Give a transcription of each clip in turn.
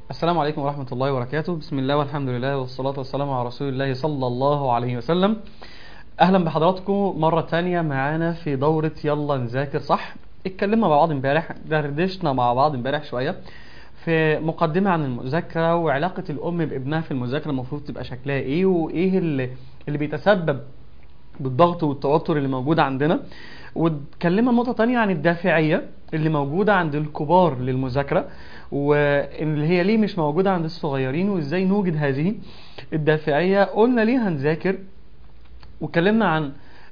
السلام عليكم ورحمة الله وبركاته بسم الله والحمد لله والصلاة والسلام على رسول الله صلى الله عليه وسلم أهلا بحضراتكم مرة تانية معانا في دورة يلا نذاكر صح اتكلمنا مع بعض امبارح دردشنا مع بعض امبارح شوية في مقدمة عن المذاكرة وعلاقة الأم بابنها في المذاكرة المفروض تبقى شكلها إيه وإيه اللي, اللي بيتسبب بالضغط والتوتر اللي موجود عندنا واتكلمنا نقطة تانية عن الدافعية اللي موجودة عند الكبار للمذاكرة واللي هي ليه مش موجودة عند الصغيرين وازاي نوجد هذه الدافعية قلنا ليه هنذاكر واتكلمنا عن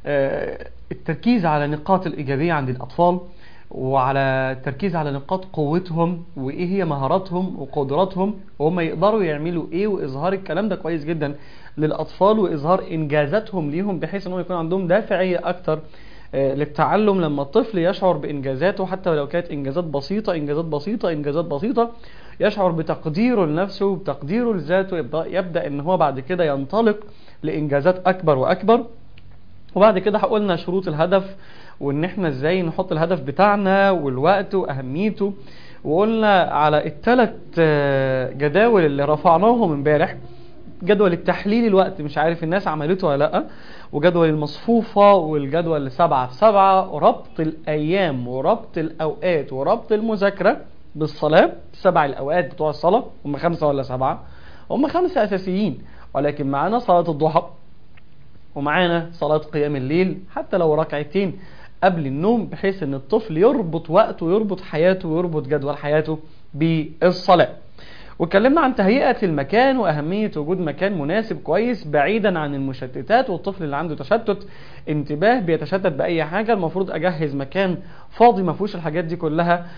التركيز على نقاط الإيجابية عند الأطفال وعلى التركيز على نقاط قوتهم وايه هي مهاراتهم وقدراتهم وهم يقدروا يعملوا ايه واظهار الكلام ده كويس جدا للاطفال واظهار انجازاتهم ليهم بحيث انهم يكون عندهم دافعيه اكتر للتعلم لما الطفل يشعر بانجازاته حتى ولو كانت انجازات بسيطه انجازات بسيطه انجازات بسيطه يشعر بتقديره لنفسه وبتقديره لذاته يبدا يبدا ان هو بعد كده ينطلق لانجازات اكبر واكبر وبعد كده قلنا شروط الهدف وان احنا ازاي نحط الهدف بتاعنا والوقت واهميته وقلنا على الثلاث جداول اللي رفعناهم امبارح جدول التحليل الوقت مش عارف الناس عملته ولا لا وجدول المصفوفة والجدول اللي سبعة في سبعة وربط الأيام وربط الأوقات وربط المذاكرة بالصلاة سبع الأوقات بتوع الصلاة هم خمسة ولا سبعة هم خمسة أساسيين ولكن معانا صلاة الضحى ومعانا صلاة قيام الليل حتى لو ركعتين قبل النوم بحيث ان الطفل يربط وقته ويربط حياته ويربط جدول حياته بالصلاة واتكلمنا عن تهيئة المكان وأهمية وجود مكان مناسب كويس بعيدا عن المشتتات والطفل اللي عنده تشتت انتباه بيتشتت بأي حاجة المفروض أجهز مكان فاضي ما فيهوش الحاجات دي كلها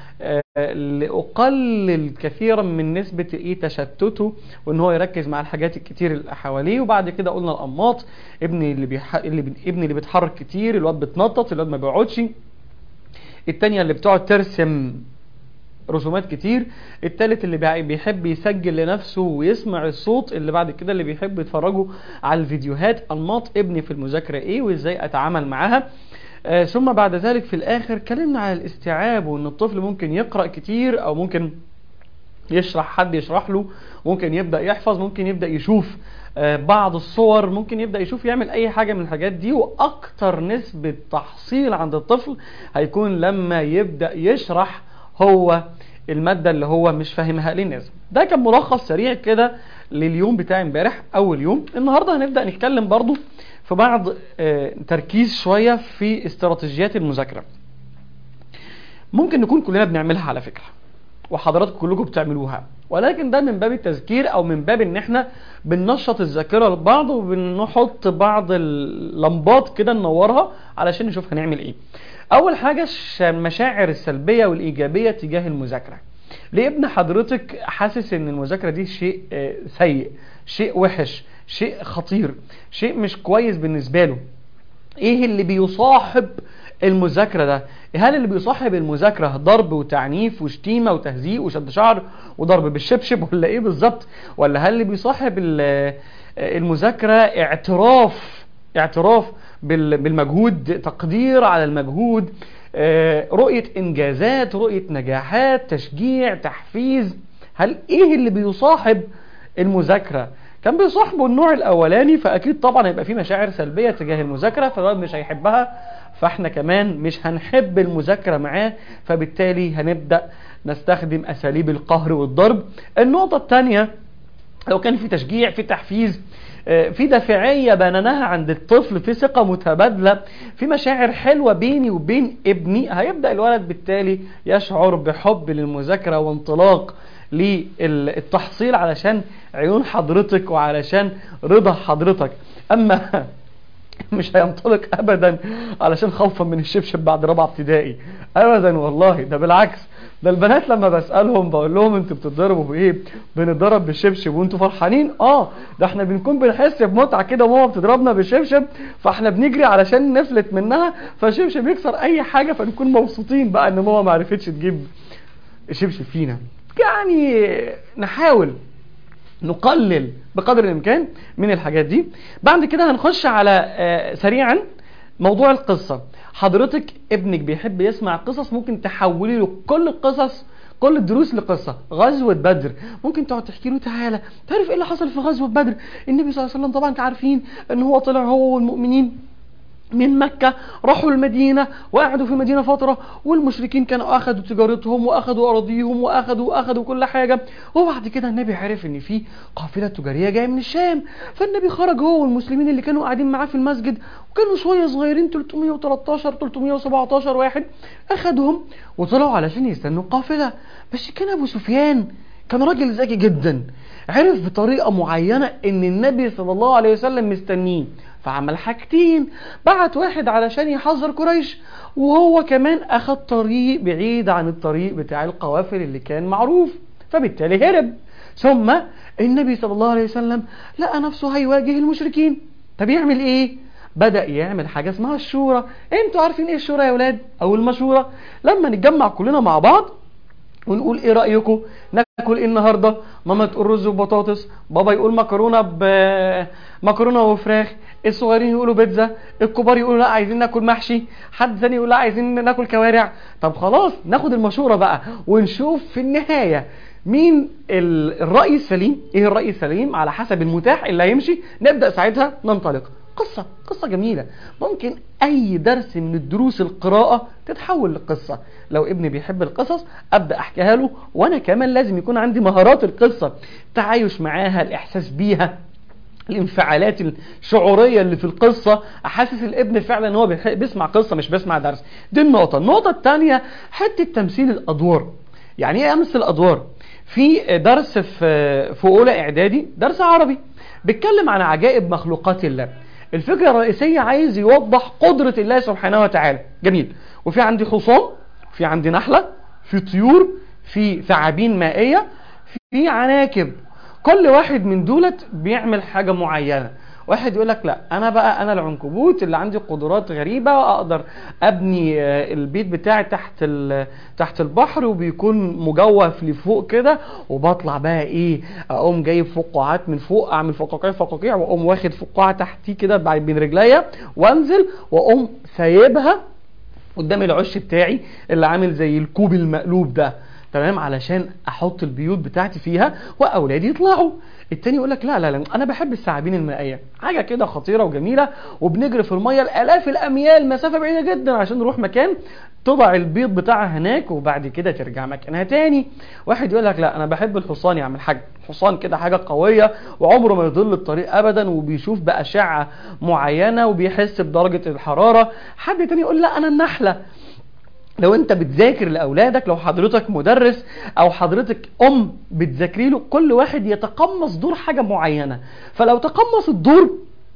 لأقلل كثيرا من نسبة ايه تشتته وان هو يركز مع الحاجات الكتير اللي حواليه وبعد كده قلنا الأنماط ابني اللي بيح... اللي ب... ابني اللي بيتحرك كتير الواد بتنطط الواد ما بيقعدش التانية اللي بتقعد ترسم رسومات كتير التالت اللي بيحب يسجل لنفسه ويسمع الصوت اللي بعد كده اللي بيحب يتفرجوا على الفيديوهات انماط ابني في المذاكرة ايه وازاي اتعامل معاها آه ثم بعد ذلك في الاخر اتكلمنا على الاستيعاب وان الطفل ممكن يقرأ كتير او ممكن يشرح حد يشرح له ممكن يبدأ يحفظ ممكن يبدأ يشوف آه بعض الصور ممكن يبدأ يشوف يعمل اي حاجة من الحاجات دي واكتر نسبة تحصيل عند الطفل هيكون لما يبدأ يشرح هو المادة اللي هو مش فاهمها للناس ده كان ملخص سريع كده لليوم بتاع امبارح اول يوم النهاردة هنبدأ نتكلم برضو في بعض اه تركيز شوية في استراتيجيات المذاكرة ممكن نكون كلنا بنعملها على فكرة وحضراتكم كلكم بتعملوها ولكن ده من باب التذكير او من باب ان احنا بننشط الذاكرة لبعض وبنحط بعض اللمبات كده ننورها علشان نشوف هنعمل ايه اول حاجة المشاعر السلبية والايجابية تجاه المذاكرة ليه ابن حضرتك حاسس ان المذاكرة دي شيء سيء شيء وحش شيء خطير شيء مش كويس بالنسبة له ايه اللي بيصاحب المذاكرة ده هل اللي بيصاحب المذاكرة ضرب وتعنيف وشتيمة وتهزيء وشد شعر وضرب بالشبشب ولا ايه بالظبط ولا هل اللي بيصاحب المذاكرة اعتراف اعتراف بالمجهود تقدير على المجهود رؤية انجازات رؤية نجاحات تشجيع تحفيز هل ايه اللي بيصاحب المذاكرة كان بيصاحبه النوع الاولاني فاكيد طبعا هيبقى فيه مشاعر سلبية تجاه المذاكرة فالواد مش هيحبها فاحنا كمان مش هنحب المذاكرة معاه فبالتالي هنبدأ نستخدم اساليب القهر والضرب النقطة الثانية لو كان في تشجيع في تحفيز في دافعية بنناها عند الطفل في ثقة متبادلة في مشاعر حلوة بيني وبين ابني هيبدأ الولد بالتالي يشعر بحب للمذاكرة وانطلاق للتحصيل علشان عيون حضرتك وعلشان رضا حضرتك اما مش هينطلق ابدا علشان خوفا من الشبشب بعد رابعه ابتدائي ابدا والله ده بالعكس ده البنات لما بسالهم بقول لهم انتوا بتتضربوا بايه بنتضرب بالشبشب وانتوا فرحانين اه ده احنا بنكون بنحس بمتعه كده وماما بتضربنا بالشبشب فاحنا بنجري علشان نفلت منها فالشبشب يكسر اي حاجه فنكون مبسوطين بقى ان ماما ما عرفتش تجيب الشبشب فينا يعني نحاول نقلل بقدر الامكان من الحاجات دي بعد كده هنخش على آه سريعا موضوع القصة حضرتك ابنك بيحب يسمع قصص ممكن تحولي له كل القصص كل الدروس لقصه غزوه بدر ممكن تقعد تحكي له تعالى تعرف ايه اللي حصل في غزوه بدر النبي صلى الله عليه وسلم طبعا انتوا عارفين ان هو طلع هو والمؤمنين من مكة راحوا المدينة وقعدوا في المدينة فترة والمشركين كانوا أخذوا تجارتهم وأخذوا أراضيهم وأخذوا وأخذوا كل حاجة وبعد كده النبي عرف إن في قافلة تجارية جاية من الشام فالنبي خرج هو والمسلمين اللي كانوا قاعدين معاه في المسجد وكانوا شوية صغيرين 313 317 واحد أخذهم وطلعوا علشان يستنوا القافلة بس كان أبو سفيان كان راجل ذكي جدا عرف بطريقة معينة ان النبي صلى الله عليه وسلم مستنيه فعمل حاجتين بعت واحد علشان يحذر قريش وهو كمان اخد طريق بعيد عن الطريق بتاع القوافل اللي كان معروف فبالتالي هرب ثم النبي صلى الله عليه وسلم لقى نفسه هيواجه المشركين طب يعمل ايه بدأ يعمل حاجة اسمها الشورى انتوا عارفين ايه الشورى يا ولاد او المشورة لما نتجمع كلنا مع بعض ونقول ايه رأيكم ناكل ايه النهاردة ماما تقول رز وبطاطس بابا يقول مكرونة بمكرونة وفراخ الصغيرين يقولوا بيتزا الكبار يقولوا لا عايزين ناكل محشي حد ثاني يقول لا عايزين ناكل كوارع طب خلاص ناخد المشورة بقى ونشوف في النهاية مين الرأي السليم ايه الرأي السليم على حسب المتاح اللي هيمشي نبدأ ساعتها ننطلق قصة قصة جميلة ممكن أي درس من الدروس القراءة تتحول لقصة لو ابني بيحب القصص أبدأ أحكيها له وأنا كمان لازم يكون عندي مهارات القصة تعايش معاها الإحساس بيها الانفعالات الشعورية اللي في القصة أحسس الابن فعلا ان هو بيسمع قصة مش بيسمع درس دي النقطة النقطة الثانية حتة تمثيل الأدوار يعني ايه امثل الأدوار في درس في في أولى إعدادي درس عربي بيتكلم عن عجائب مخلوقات الله الفكرة الرئيسية عايز يوضح قدرة الله سبحانه وتعالى جميل وفي عندي حصان في عندي نحلة في طيور في ثعابين مائية في عناكب كل واحد من دولت بيعمل حاجة معينة واحد يقول لك لا انا بقى انا العنكبوت اللي عندي قدرات غريبه اقدر ابني البيت بتاعي تحت تحت البحر وبيكون مجوف لفوق كده وبطلع بقى ايه اقوم جايب فقاعات من فوق اعمل فقاقيع فقاقيع واقوم واخد فقاعه تحتيه كده بين رجليا وانزل واقوم سايبها قدام العش بتاعي اللي عامل زي الكوب المقلوب ده تمام علشان احط البيوت بتاعتي فيها واولادي يطلعوا التاني يقول لك لا لا لا انا بحب الثعابين المائيه حاجه كده خطيره وجميله وبنجري في الميه الالاف الاميال مسافه بعيده جدا عشان نروح مكان تضع البيض بتاعها هناك وبعد كده ترجع مكانها تاني واحد يقول لك لا انا بحب الحصان يا عم الحاج الحصان كده حاجه قويه وعمره ما يضل الطريق ابدا وبيشوف باشعه معينه وبيحس بدرجه الحراره حد تاني يقول لا انا النحله لو انت بتذاكر لاولادك لو حضرتك مدرس او حضرتك ام بتذاكري له كل واحد يتقمص دور حاجه معينه فلو تقمص الدور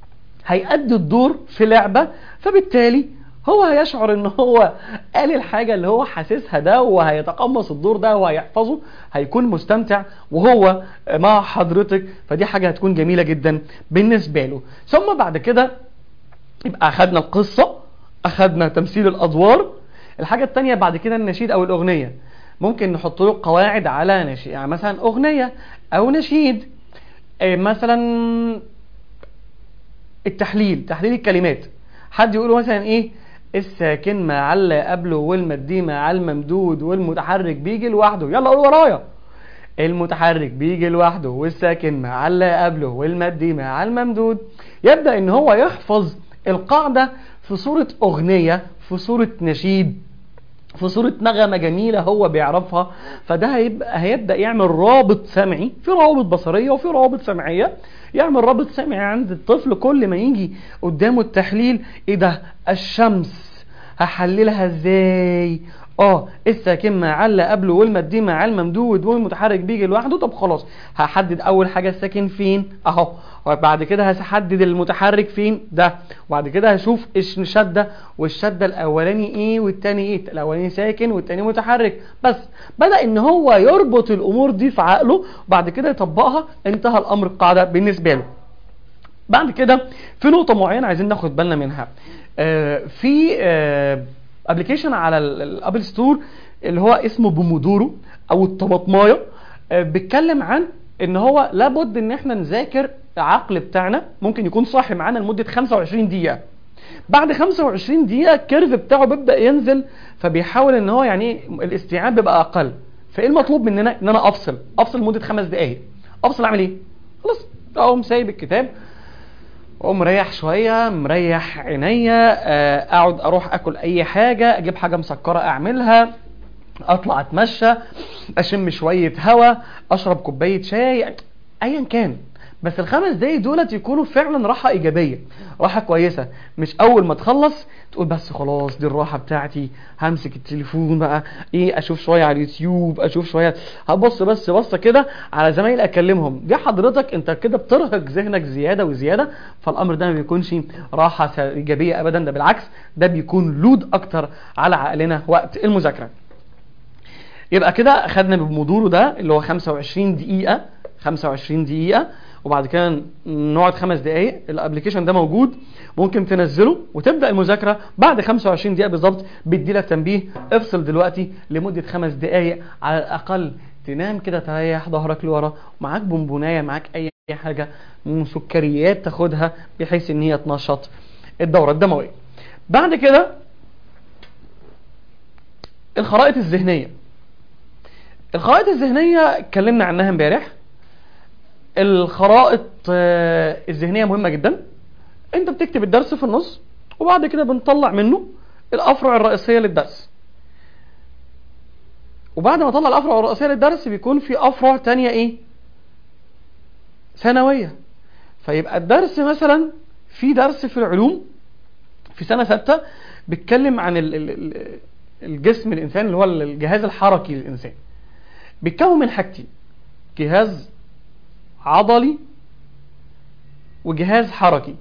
هيأدي الدور في لعبه فبالتالي هو هيشعر ان هو قال الحاجة اللي هو حاسسها ده وهيتقمص الدور ده وهيحفظه هيكون مستمتع وهو مع حضرتك فدي حاجة هتكون جميلة جدا بالنسبة له ثم بعد كده يبقى اخدنا القصة اخدنا تمثيل الادوار الحاجة التانية بعد كده النشيد او الاغنية ممكن نحط له قواعد على نشيد يعني مثلا اغنية او نشيد مثلا التحليل تحليل الكلمات حد يقول مثلا ايه الساكن مع اللي قبله والمدي مع الممدود والمتحرك بيجي لوحده يلا قول ورايا المتحرك بيجي لوحده والساكن مع اللي قبله والمدي مع الممدود يبدأ ان هو يحفظ القاعدة في صورة اغنية في صورة نشيد في صورة نغمة جميلة هو بيعرفها فده هيبقى هيبدأ يعمل رابط سمعي في روابط بصرية وفي روابط سمعية يعمل رابط سمعي عند الطفل كل ما يجي قدامه التحليل ايه ده الشمس هحللها ازاي اه الساكن مع اللي قبله والمدي مع الممدود والمتحرك بيجي لوحده طب خلاص هحدد اول حاجه الساكن فين اهو وبعد كده هحدد المتحرك فين ده وبعد كده هشوف الشده والشده الاولاني ايه والتاني ايه الاولاني ساكن والتاني متحرك بس بدا ان هو يربط الامور دي في عقله وبعد كده يطبقها انتهى الامر القاعده بالنسبه له بعد كده في نقطه معينه عايزين ناخد بالنا منها آه في آه ابلكيشن على الابل ستور اللي هو اسمه بومودورو او الطماطمايه بيتكلم عن ان هو لابد ان احنا نذاكر العقل بتاعنا ممكن يكون صاحي معانا لمده 25 دقيقه بعد 25 دقيقه الكيرف بتاعه بيبدا ينزل فبيحاول ان هو يعني الاستيعاب بيبقى اقل فايه المطلوب مننا ان انا افصل افصل لمده خمس دقائق افصل اعمل ايه خلاص اقوم سايب الكتاب اقوم مريح شويه مريح عينيا آه، اقعد اروح اكل اي حاجه اجيب حاجه مسكره اعملها اطلع اتمشى اشم شويه هوا اشرب كوبايه شاي ايا كان بس الخمس دقايق دولت يكونوا فعلا راحه ايجابيه راحه كويسه مش اول ما تخلص تقول بس خلاص دي الراحه بتاعتي همسك التليفون بقى ايه اشوف شويه على اليوتيوب اشوف شويه هبص بس بصه كده على زمايلي اكلمهم دي حضرتك انت كده بترهق ذهنك زياده وزياده فالامر ده ما بيكونش راحه س- ايجابيه ابدا ده بالعكس ده بيكون لود اكتر على عقلنا وقت المذاكره يبقى كده خدنا بمدوره ده اللي هو 25 دقيقة 25 دقيقة وبعد كده نقعد خمس دقايق الابلكيشن ده موجود ممكن تنزله وتبدا المذاكره بعد 25 دقيقه بالظبط بيدي لك تنبيه افصل دلوقتي لمده خمس دقايق على الاقل تنام كده تريح ظهرك لورا معاك بونبونايه معاك اي حاجه من سكريات تاخدها بحيث ان هي تنشط الدوره الدمويه بعد كده الخرائط الذهنيه الخرائط الذهنية اتكلمنا عنها امبارح الخرائط آه، الذهنية مهمة جدا انت بتكتب الدرس في النص وبعد كده بنطلع منه الافرع الرئيسية للدرس وبعد ما اطلع الافرع الرئيسية للدرس بيكون في افرع تانية ايه ثانوية فيبقى الدرس مثلا في درس في العلوم في سنة ستة بيتكلم عن ال- ال- ال- الجسم الانسان اللي هو الجهاز الحركي للانسان بيتكون من حاجتين جهاز عضلي وجهاز حركي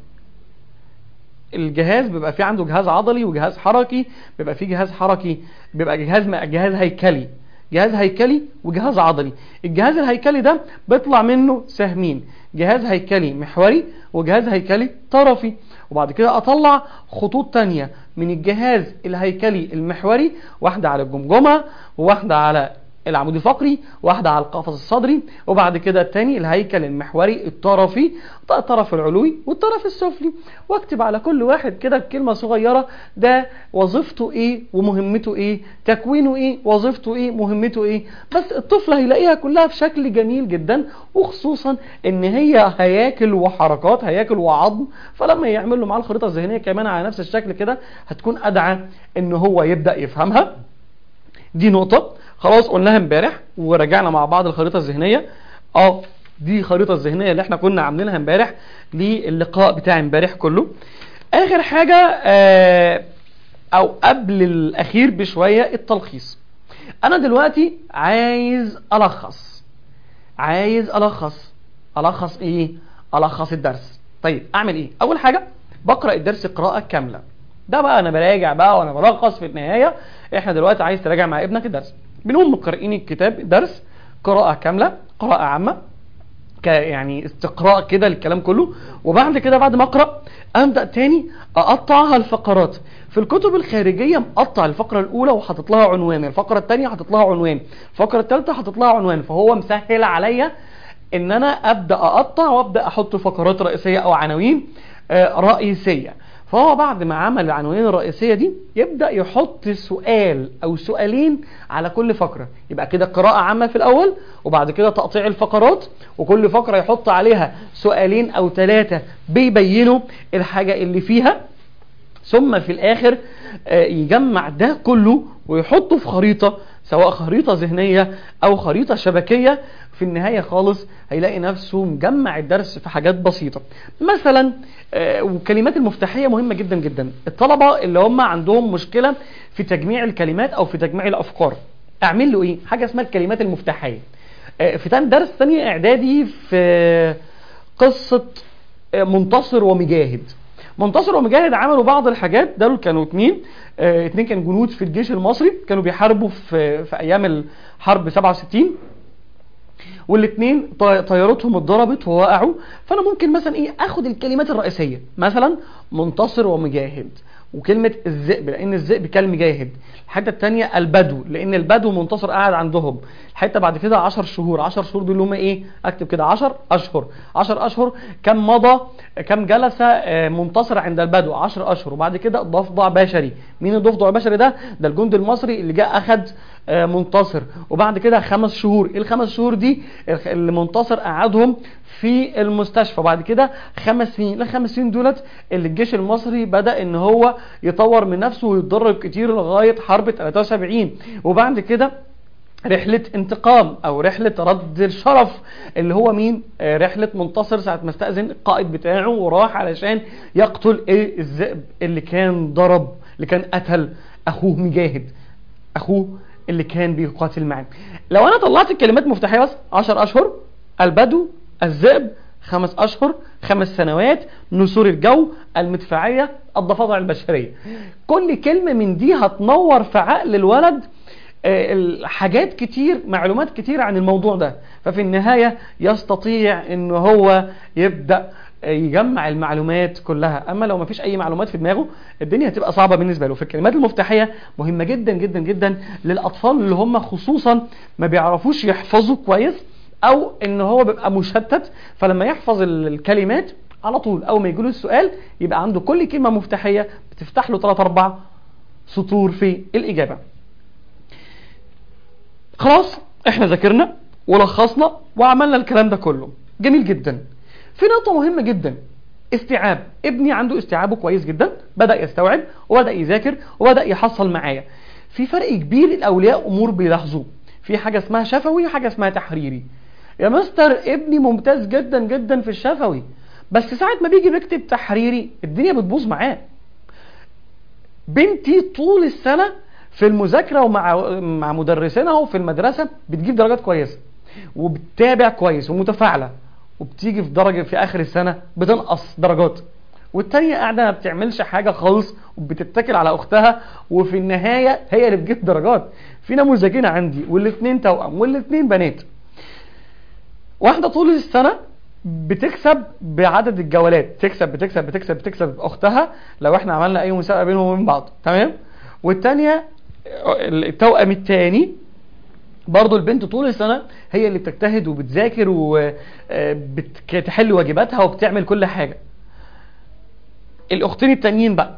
الجهاز بيبقى فيه عنده جهاز عضلي وجهاز حركي بيبقى فيه جهاز حركي بيبقى جهاز جهاز هيكلي جهاز هيكلي وجهاز عضلي الجهاز الهيكلي ده بيطلع منه سهمين جهاز هيكلي محوري وجهاز هيكلي طرفي وبعد كده اطلع خطوط تانية من الجهاز الهيكلي المحوري واحدة على الجمجمة وواحدة على العمود الفقري واحدة على القفص الصدري وبعد كده التاني الهيكل المحوري الطرفي الطرف العلوي والطرف السفلي واكتب على كل واحد كده كلمة صغيرة ده وظيفته ايه ومهمته ايه تكوينه ايه وظيفته ايه مهمته ايه بس الطفل هيلاقيها كلها في شكل جميل جدا وخصوصا ان هي هياكل وحركات هياكل وعظم فلما يعمل له معاه الخريطة الذهنية كمان على نفس الشكل كده هتكون ادعى ان هو يبدأ يفهمها دي نقطة خلاص قلناها امبارح ورجعنا مع بعض الخريطة الذهنية اه دي الخريطة الذهنية اللي احنا كنا عاملينها امبارح للقاء بتاع امبارح كله اخر حاجة آه او قبل الاخير بشوية التلخيص انا دلوقتي عايز الخص عايز الخص الخص ايه الخص الدرس طيب اعمل ايه اول حاجة بقرأ الدرس قراءة كاملة ده بقى انا براجع بقى وانا بلخص في النهاية احنا دلوقتي عايز تراجع مع ابنك الدرس بنقوم مقرئين الكتاب الدرس قراءة كاملة قراءة عامة ك يعني استقراء كده للكلام كله وبعد كده بعد ما اقرا ابدا تاني اقطعها الفقرات في الكتب الخارجيه مقطع الفقره الاولى وحاطط لها عنوان الفقره الثانيه حاطط لها عنوان الفقره الثالثه حاطط لها عنوان فهو مسهل عليا ان انا ابدا اقطع وابدا احط فقرات رئيسيه او عناوين آه، رئيسيه فهو بعد ما عمل العناوين الرئيسيه دي يبدا يحط سؤال او سؤالين على كل فقره يبقى كده قراءه عامه في الاول وبعد كده تقطيع الفقرات وكل فقره يحط عليها سؤالين او ثلاثه بيبينوا الحاجه اللي فيها ثم في الاخر آه، يجمع ده كله ويحطه في خريطة سواء خريطة ذهنية او خريطة شبكية في النهاية خالص هيلاقي نفسه مجمع الدرس في حاجات بسيطة مثلا آه، والكلمات المفتاحية مهمة جدا جدا الطلبة اللي هم عندهم مشكلة في تجميع الكلمات او في تجميع الافكار اعمل له ايه حاجة اسمها الكلمات المفتاحية آه، في تاني درس تانية اعدادي في قصة آه، منتصر ومجاهد منتصر ومجاهد عملوا بعض الحاجات دول كانوا اتنين اه اتنين كانوا جنود في الجيش المصري كانوا بيحاربوا في, في ايام الحرب 67 والاتنين طي- طيارتهم اتضربت ووقعوا فانا ممكن مثلا ايه اخد الكلمات الرئيسيه مثلا منتصر ومجاهد وكلمة الذئب لأن الذئب كالمجاهد الحتة التانية البدو لأن البدو منتصر قاعد عندهم الحتة بعد كده 10 شهور 10 شهور دول اللي هم إيه أكتب كده 10 أشهر 10 أشهر كم مضى كم جلس آه، منتصر عند البدو 10 أشهر وبعد كده ضفدع بشري مين الضفدع البشري ده ده الجند المصري اللي جاء أخد آه، منتصر وبعد كده خمس شهور ايه الخمس شهور دي الخ- اللي منتصر قعدهم في المستشفى وبعد كده خمس سنين الخمس سنين دولت اللي الجيش المصري بدأ ان هو يطور من نفسه ويتدرب كتير لغاية حرب 73 وبعد كده رحلة انتقام او رحلة رد الشرف اللي هو مين آه، رحلة منتصر ساعة ما استأذن القائد بتاعه وراح علشان يقتل ايه الذئب اللي كان ضرب اللي كان قتل اخوه مجاهد اخوه اللي كان بيقاتل معاه لو انا طلعت الكلمات مفتاحية بس 10 اشهر البدو الذئب خمس اشهر خمس سنوات نسور الجو المدفعية الضفادع البشرية كل كلمة من دي هتنور في عقل الولد آه، الحاجات كتير معلومات كتير عن الموضوع ده ففي النهاية يستطيع ان هو يبدأ آه، يجمع المعلومات كلها اما لو ما فيش اي معلومات في دماغه الدنيا هتبقى صعبة بالنسبة له فالكلمات المفتاحية مهمة جدا جدا جدا للاطفال اللي هم خصوصا ما بيعرفوش يحفظوا كويس او ان هو بيبقى مشتت فلما يحفظ ال- الكلمات على طول اول ما يجيله السؤال يبقى عنده كل كلمة مفتاحية بتفتح له 3 4 سطور في الاجابة خلاص احنا ذاكرنا ولخصنا وعملنا الكلام ده كله جميل جدا في نقطة مهمة جدا استيعاب ابني عنده استيعابه كويس جدا بدأ يستوعب وبدأ يذاكر وبدأ يحصل معايا في فرق كبير الاولياء امور بيلاحظوه في حاجة اسمها شفوي وحاجة اسمها تحريري يا مستر ابني ممتاز جدا جدا في الشفوي بس ساعة ما بيجي بيكتب تحريري الدنيا بتبوظ معاه بنتي طول السنة في المذاكرة ومع مع مدرسينها وفي المدرسة بتجيب درجات كويسة وبتتابع كويس ومتفاعلة وبتيجي في درجة في آخر السنة بتنقص درجات والتانية قاعدة ما بتعملش حاجة خالص وبتتكل على أختها وفي النهاية هي اللي بتجيب درجات في نموذجين عندي والاتنين توأم والاتنين بنات واحدة طول السنة بتكسب بعدد الجولات تكسب بتكسب بتكسب بتكسب اختها لو احنا عملنا اي مسابقه بينهم وبين بعض تمام والتانية التوأم التاني برضو البنت طول السنة هي اللي بتجتهد وبتذاكر وبتحل واجباتها وبتعمل كل حاجة الاختين التانيين بقى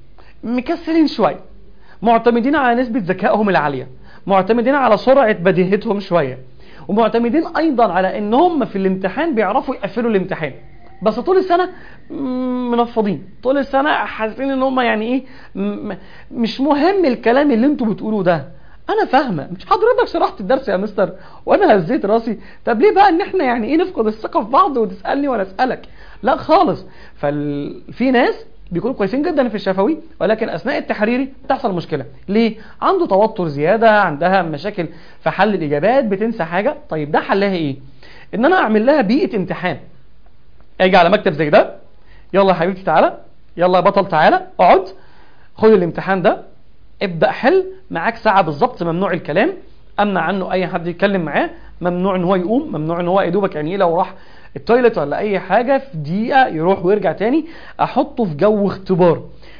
مكسلين شوية معتمدين على نسبة ذكائهم العالية معتمدين على سرعة بديهتهم شوية ومعتمدين ايضا على ان هم في الامتحان بيعرفوا يقفلوا الامتحان بس طول السنة م- منفضين طول السنة حاسين ان هم يعني ايه م- مش مهم الكلام اللي انتوا بتقولوه ده انا فاهمه مش حضرتك شرحت الدرس يا مستر وانا هزيت راسي طب ليه بقى ان احنا يعني ايه نفقد الثقه في بعض وتسالني وانا اسالك لا خالص ففي ناس بيكونوا كويسين جدا في الشفوي ولكن اثناء التحريري بتحصل مشكله ليه عنده توتر زياده عندها مشاكل في حل الاجابات بتنسى حاجه طيب ده حلها ايه ان انا اعمل لها بيئه امتحان اجي على مكتب زي ده يلا يا حبيبتي تعالى يلا يا بطل تعالى اقعد خد الامتحان ده ابدأ حل معاك ساعة بالظبط ممنوع الكلام امنع عنه اي حد يتكلم معاه ممنوع ان هو يقوم ممنوع ان هو يدوبك يعني ايه لو راح التويلت ولا اي حاجة في دقيقة يروح ويرجع تاني احطه في جو اختبار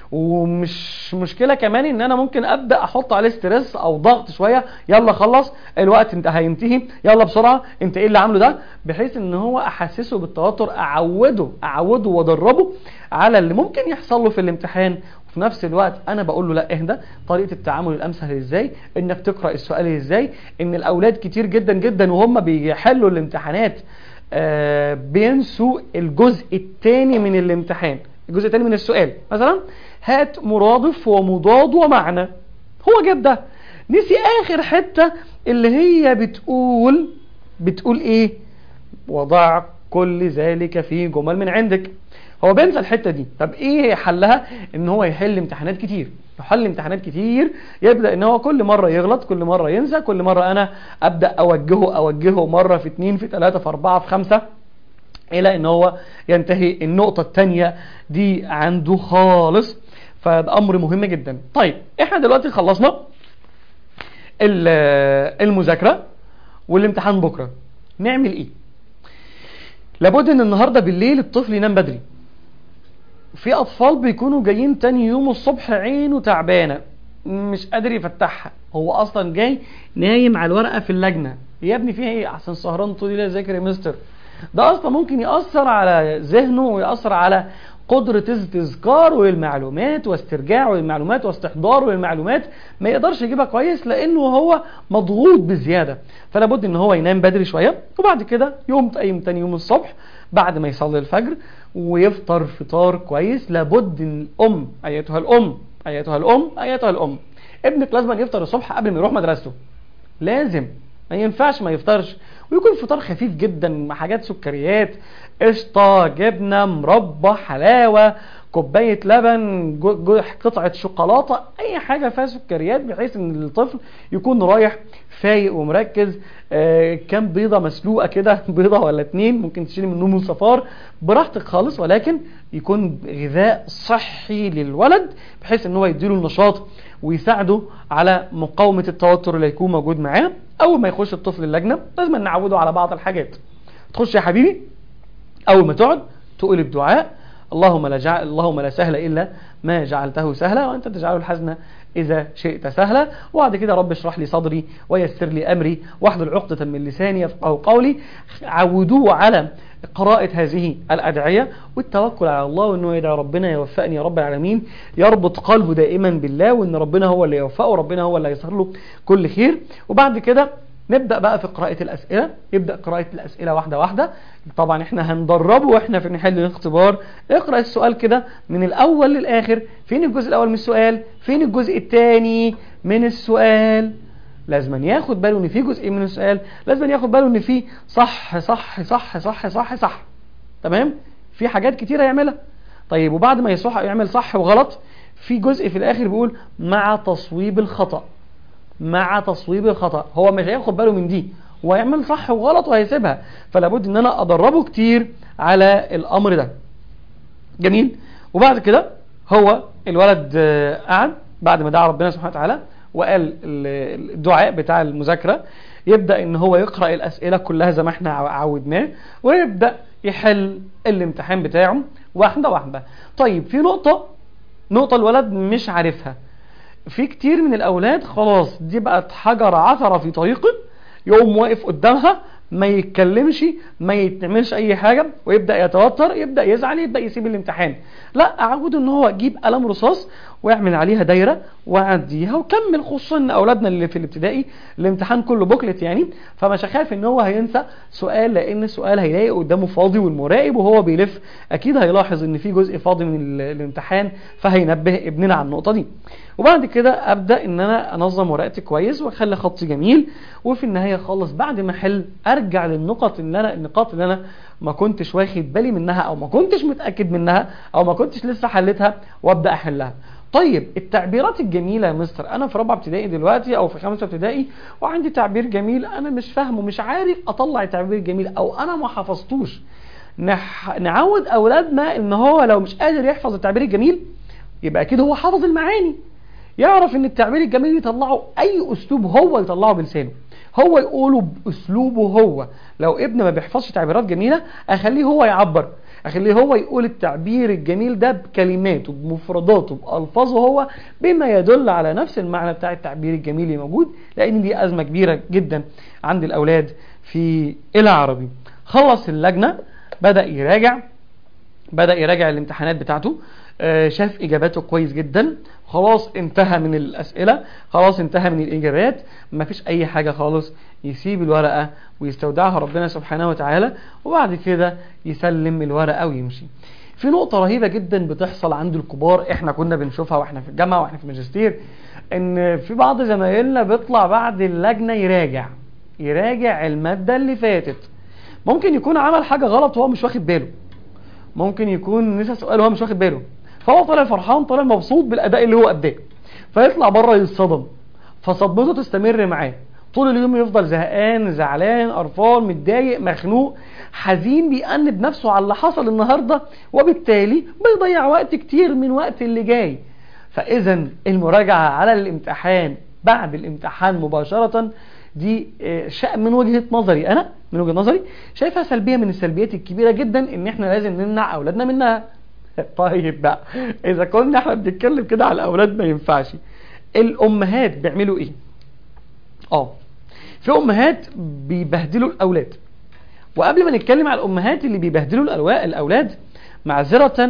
ومش مشكلة كمان ان انا ممكن ابدأ احط عليه ستريس او ضغط شوية يلا خلص الوقت انت هينتهي يلا بسرعة انت ايه اللي عامله ده بحيث ان هو احسسه بالتوتر اعوده اعوده وادربه على اللي ممكن يحصل له في الامتحان وفي نفس الوقت انا بقول له لا اهدى طريقة التعامل الامثل ازاي انك تقرأ السؤال ازاي ان الاولاد كتير جدا جدا وهم بيحلوا الامتحانات آه بينسوا الجزء الثاني من الامتحان الجزء الثاني من السؤال مثلا هات مرادف ومضاد ومعنى هو جاب ده نسي اخر حتة اللي هي بتقول بتقول ايه وضع كل ذلك في جمل من عندك هو بينسى الحتة دي طب ايه حلها ان هو يحل امتحانات كتير يحل امتحانات كتير يبدأ ان هو كل مرة يغلط كل مرة ينسى كل مرة انا ابدأ اوجهه اوجهه مرة في اتنين في تلاتة في اربعة في خمسة الى ان هو ينتهي النقطة التانية دي عنده خالص فده امر مهم جدا طيب احنا دلوقتي خلصنا المذاكرة والامتحان بكرة نعمل ايه لابد ان النهاردة بالليل الطفل ينام بدري في اطفال بيكونوا جايين تاني يوم الصبح عينه تعبانة مش قادر يفتحها هو اصلا جاي نايم على الورقة في اللجنة يا ابني فيها ايه احسن سهران طول الليل ذاكر يا مستر ده اصلا ممكن يأثر على ذهنه ويأثر على قدرة استذكاره للمعلومات واسترجاعه للمعلومات واستحضاره للمعلومات ما يقدرش يجيبها كويس لانه هو مضغوط بزيادة فلا بد ان هو ينام بدري شوية وبعد كده يوم تقيم تاني يوم الصبح بعد ما يصلي الفجر ويفطر فطار كويس لابد ان الام ايتها الام ايتها الام ايتها الام ابنك لازم يفطر الصبح قبل ما يروح مدرسته لازم ما ينفعش ما يفطرش ويكون فطار خفيف جدا مع حاجات سكريات قشطه جبنه مربى حلاوه كوبايه لبن جو جو قطعه شوكولاته اي حاجه فيها سكريات بحيث ان الطفل يكون رايح فايق ومركز آه كام بيضه مسلوقه كده بيضه ولا اتنين ممكن تشيلي منهم الصفار براحتك خالص ولكن يكون غذاء صحي للولد بحيث ان هو يديله النشاط ويساعده على مقاومه التوتر اللي هيكون موجود معاه اول ما يخش الطفل اللجنه لازم نعوده على بعض الحاجات تخش يا حبيبي اول ما تقعد تقول الدعاء اللهم لا جعل اللهم لا سهل الا ما جعلته سهلا وانت تجعل الحزن اذا شئت سهلا وبعد كده رب اشرح لي صدري ويسر لي امري واحلل عقدة من لساني يفقهوا قولي عودوه على قراءة هذه الأدعية والتوكل على الله وأنه يدعي ربنا يوفقني يا رب العالمين يربط قلبه دائما بالله وأن ربنا هو اللي يوفقه وربنا هو اللي يسر له كل خير وبعد كده نبدأ بقى في قراءة الأسئلة يبدأ قراءة الأسئلة واحدة واحدة طبعا احنا هندربه واحنا في نحل الاختبار اقرأ السؤال كده من الأول للآخر فين الجزء الأول من السؤال فين الجزء الثاني من السؤال لازم ياخد باله ان في جزء من السؤال لازم ياخد باله ان في صح صح صح صح صح صح تمام في حاجات كتيرة يعملها طيب وبعد ما يصح يعمل صح وغلط في جزء في الآخر بيقول مع تصويب الخطأ مع تصويب الخطأ هو مش هياخد باله من دي ويعمل صح وغلط وهيسيبها فلا بد ان انا ادربه كتير على الامر ده جميل وبعد كده هو الولد قعد بعد ما دعا ربنا سبحانه وتعالى وقال الدعاء بتاع المذاكرة يبدأ ان هو يقرأ الاسئلة كلها زي ما احنا عودناه ويبدأ يحل الامتحان بتاعه واحدة واحدة طيب في نقطة نقطة الولد مش عارفها في كتير من الاولاد خلاص دي بقت حجر عثرة في طريقه يقوم واقف قدامها ما يتكلمش ما يتعملش اي حاجة ويبدأ يتوتر يبدأ يزعل يبدأ يسيب الامتحان لا اعوده ان هو يجيب قلم رصاص ويعمل عليها دايرة ويعديها وكمل خصوصا ان اولادنا اللي في الابتدائي الامتحان كله بوكلت يعني فمش هخاف ان هو هينسى سؤال لان السؤال هيلاقي قدامه فاضي والمراقب وهو بيلف اكيد هيلاحظ ان في جزء فاضي من الامتحان فهينبه ابننا على النقطة دي وبعد كده ابدا ان انا انظم ورقتي كويس واخلي خطي جميل وفي النهايه خالص بعد ما احل ارجع للنقط اللي انا النقاط اللي انا ما كنتش واخد بالي منها او ما كنتش متاكد منها او ما كنتش لسه حلتها وابدا احلها طيب التعبيرات الجميلة يا مستر أنا في رابعة ابتدائي دلوقتي أو في خمسة ابتدائي وعندي تعبير جميل أنا مش فاهمه مش عارف أطلع التعبير الجميل أو أنا ما حفظتوش نح... نعود أولادنا إن هو لو مش قادر يحفظ التعبير الجميل يبقى أكيد هو حافظ المعاني يعرف ان التعبير الجميل يطلعه اي اسلوب هو يطلعه بلسانه هو يقوله باسلوبه هو لو ابن ما بيحفظش تعبيرات جميلة اخليه هو يعبر اخليه هو يقول التعبير الجميل ده بكلماته بمفرداته بألفاظه هو بما يدل على نفس المعنى بتاع التعبير الجميل اللي موجود لان دي ازمة كبيرة جدا عند الاولاد في العربي خلص اللجنة بدأ يراجع بدأ يراجع الامتحانات بتاعته شاف اجاباته كويس جدا خلاص انتهى من الاسئله خلاص انتهى من الاجابات مفيش اي حاجه خالص يسيب الورقه ويستودعها ربنا سبحانه وتعالى وبعد كده يسلم الورقه ويمشي في نقطة رهيبة جدا بتحصل عند الكبار احنا كنا بنشوفها واحنا في الجامعة واحنا في الماجستير ان في بعض زمايلنا بيطلع بعد اللجنة يراجع يراجع المادة اللي فاتت ممكن يكون عمل حاجة غلط وهو مش واخد باله ممكن يكون نسى سؤال وهو مش واخد باله فهو طالع فرحان طالع مبسوط بالاداء اللي هو اداه فيطلع بره يتصدم فصدمته تستمر معاه طول اليوم يفضل زهقان زعلان قرفان متضايق مخنوق حزين بيأنب نفسه على اللي حصل النهارده وبالتالي بيضيع وقت كتير من وقت اللي جاي فاذا المراجعه على الامتحان بعد الامتحان مباشره دي شيء من وجهه نظري انا من وجهه نظري شايفها سلبيه من السلبيات الكبيره جدا ان احنا لازم نمنع اولادنا منها طيب بقى اذا كنا احنا بنتكلم كده على الاولاد ما ينفعش الامهات بيعملوا ايه اه في امهات بيبهدلوا الاولاد وقبل ما نتكلم على الامهات اللي بيبهدلوا الاولاد معذره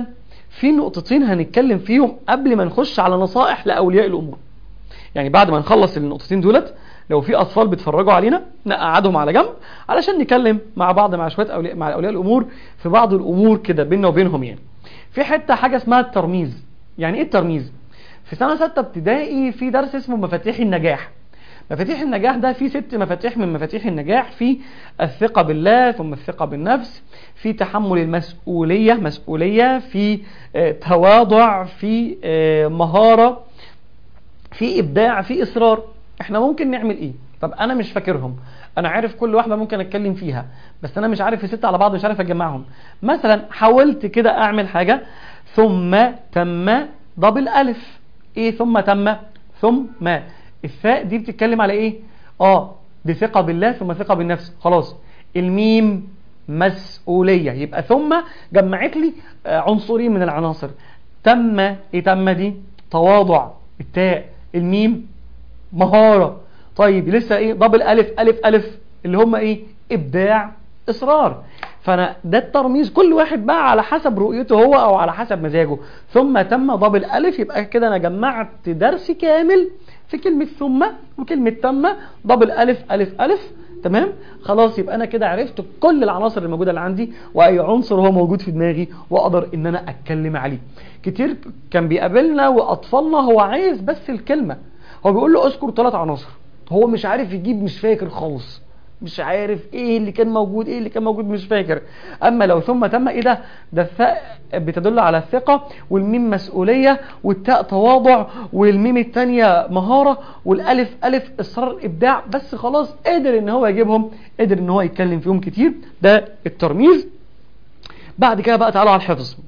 في نقطتين هنتكلم فيهم قبل ما نخش على نصائح لاولياء الامور يعني بعد ما نخلص النقطتين دولت لو في اطفال بيتفرجوا علينا نقعدهم على جنب علشان نتكلم مع بعض مع شويه اولياء مع اولياء الامور في بعض الامور كده بيننا وبينهم يعني في حته حاجه اسمها الترميز يعني ايه الترميز في سنه سته ابتدائي في درس اسمه مفاتيح النجاح مفاتيح النجاح ده في ست مفاتيح من مفاتيح النجاح في الثقة بالله ثم الثقة بالنفس في تحمل المسؤولية مسؤولية في آه، تواضع في آه، مهارة في إبداع في إصرار احنا ممكن نعمل ايه طب انا مش فاكرهم انا عارف كل واحدة ممكن اتكلم فيها بس انا مش عارف الستة على بعض مش عارف اجمعهم مثلا حاولت كده اعمل حاجة ثم تم دبل الف ايه ثم تم ثم الثاء دي بتتكلم على ايه اه دي ثقة بالله ثم ثقة بالنفس خلاص الميم مسؤولية يبقى ثم جمعت لي آه، عنصرين من العناصر تم ايه تم دي تواضع التاء الميم مهارة طيب لسه ايه دبل الف الف الف اللي هم ايه ابداع اصرار فانا ده الترميز كل واحد بقى على حسب رؤيته هو او على حسب مزاجه ثم تم دبل الف يبقى كده انا جمعت درس كامل في كلمة ثم وكلمة تم دبل الف الف الف تمام خلاص يبقى انا كده عرفت كل العناصر الموجوده اللي عندي واي عنصر هو موجود في دماغي واقدر ان انا اتكلم عليه كتير كان بيقابلنا واطفالنا هو عايز بس الكلمه هو بيقول له اذكر ثلاث عناصر هو مش عارف يجيب مش فاكر خالص مش عارف ايه اللي كان موجود ايه اللي كان موجود مش فاكر اما لو ثم تم ايه ده ده الثاء بتدل على الثقة والميم مسؤولية والتاء تواضع والميم التانية مهارة والالف الف اصرار ابداع بس خلاص قادر ان هو يجيبهم قادر ان هو يتكلم فيهم كتير ده الترميز بعد كده بقى تعالوا على الحفظ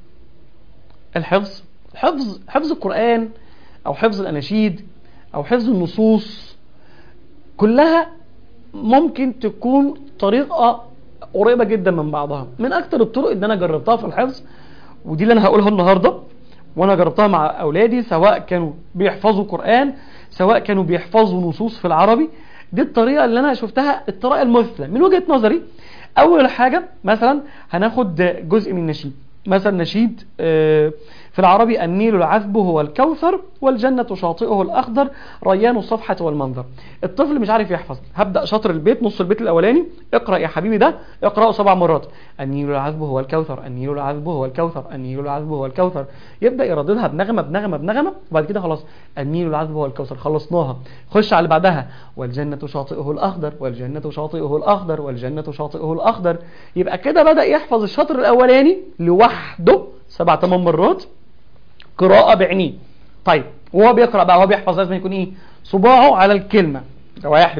الحفظ حفظ حفظ القرآن او حفظ الاناشيد او حفظ النصوص كلها ممكن تكون طريقة قريبة جدا من بعضها من اكتر الطرق اللي انا جربتها في الحفظ ودي اللي انا هقولها النهاردة وانا جربتها مع اولادي سواء كانوا بيحفظوا قرآن سواء كانوا بيحفظوا نصوص في العربي دي الطريقة اللي انا شفتها الطريقة المثلى من وجهة نظري اول حاجة مثلا هناخد جزء من النشيد مثلا نشيد آه، في العربي النيل العذب هو الكوثر والجنة شاطئه الأخضر ريان الصفحة والمنظر الطفل مش عارف يحفظ هبدأ شطر البيت نص البيت الأولاني اقرأ يا حبيبي ده اقرأه سبع مرات النيل العذب هو الكوثر النيل العذب هو الكوثر النيل العذب هو الكوثر يبدأ يرددها بنغمة بنغمة بنغمة وبعد كده خلاص النيل العذب هو الكوثر خلصناها خش على اللي بعدها والجنة شاطئه الأخضر والجنة شاطئه الأخضر والجنة شاطئه الأخضر يبقى كده بدأ يحفظ الشطر الأولاني لوحده سبع ثمان مرات قراءة بعينيه طيب وهو بيقرأ بقى وهو بيحفظ لازم يكون ايه صباعه على الكلمة ده واحد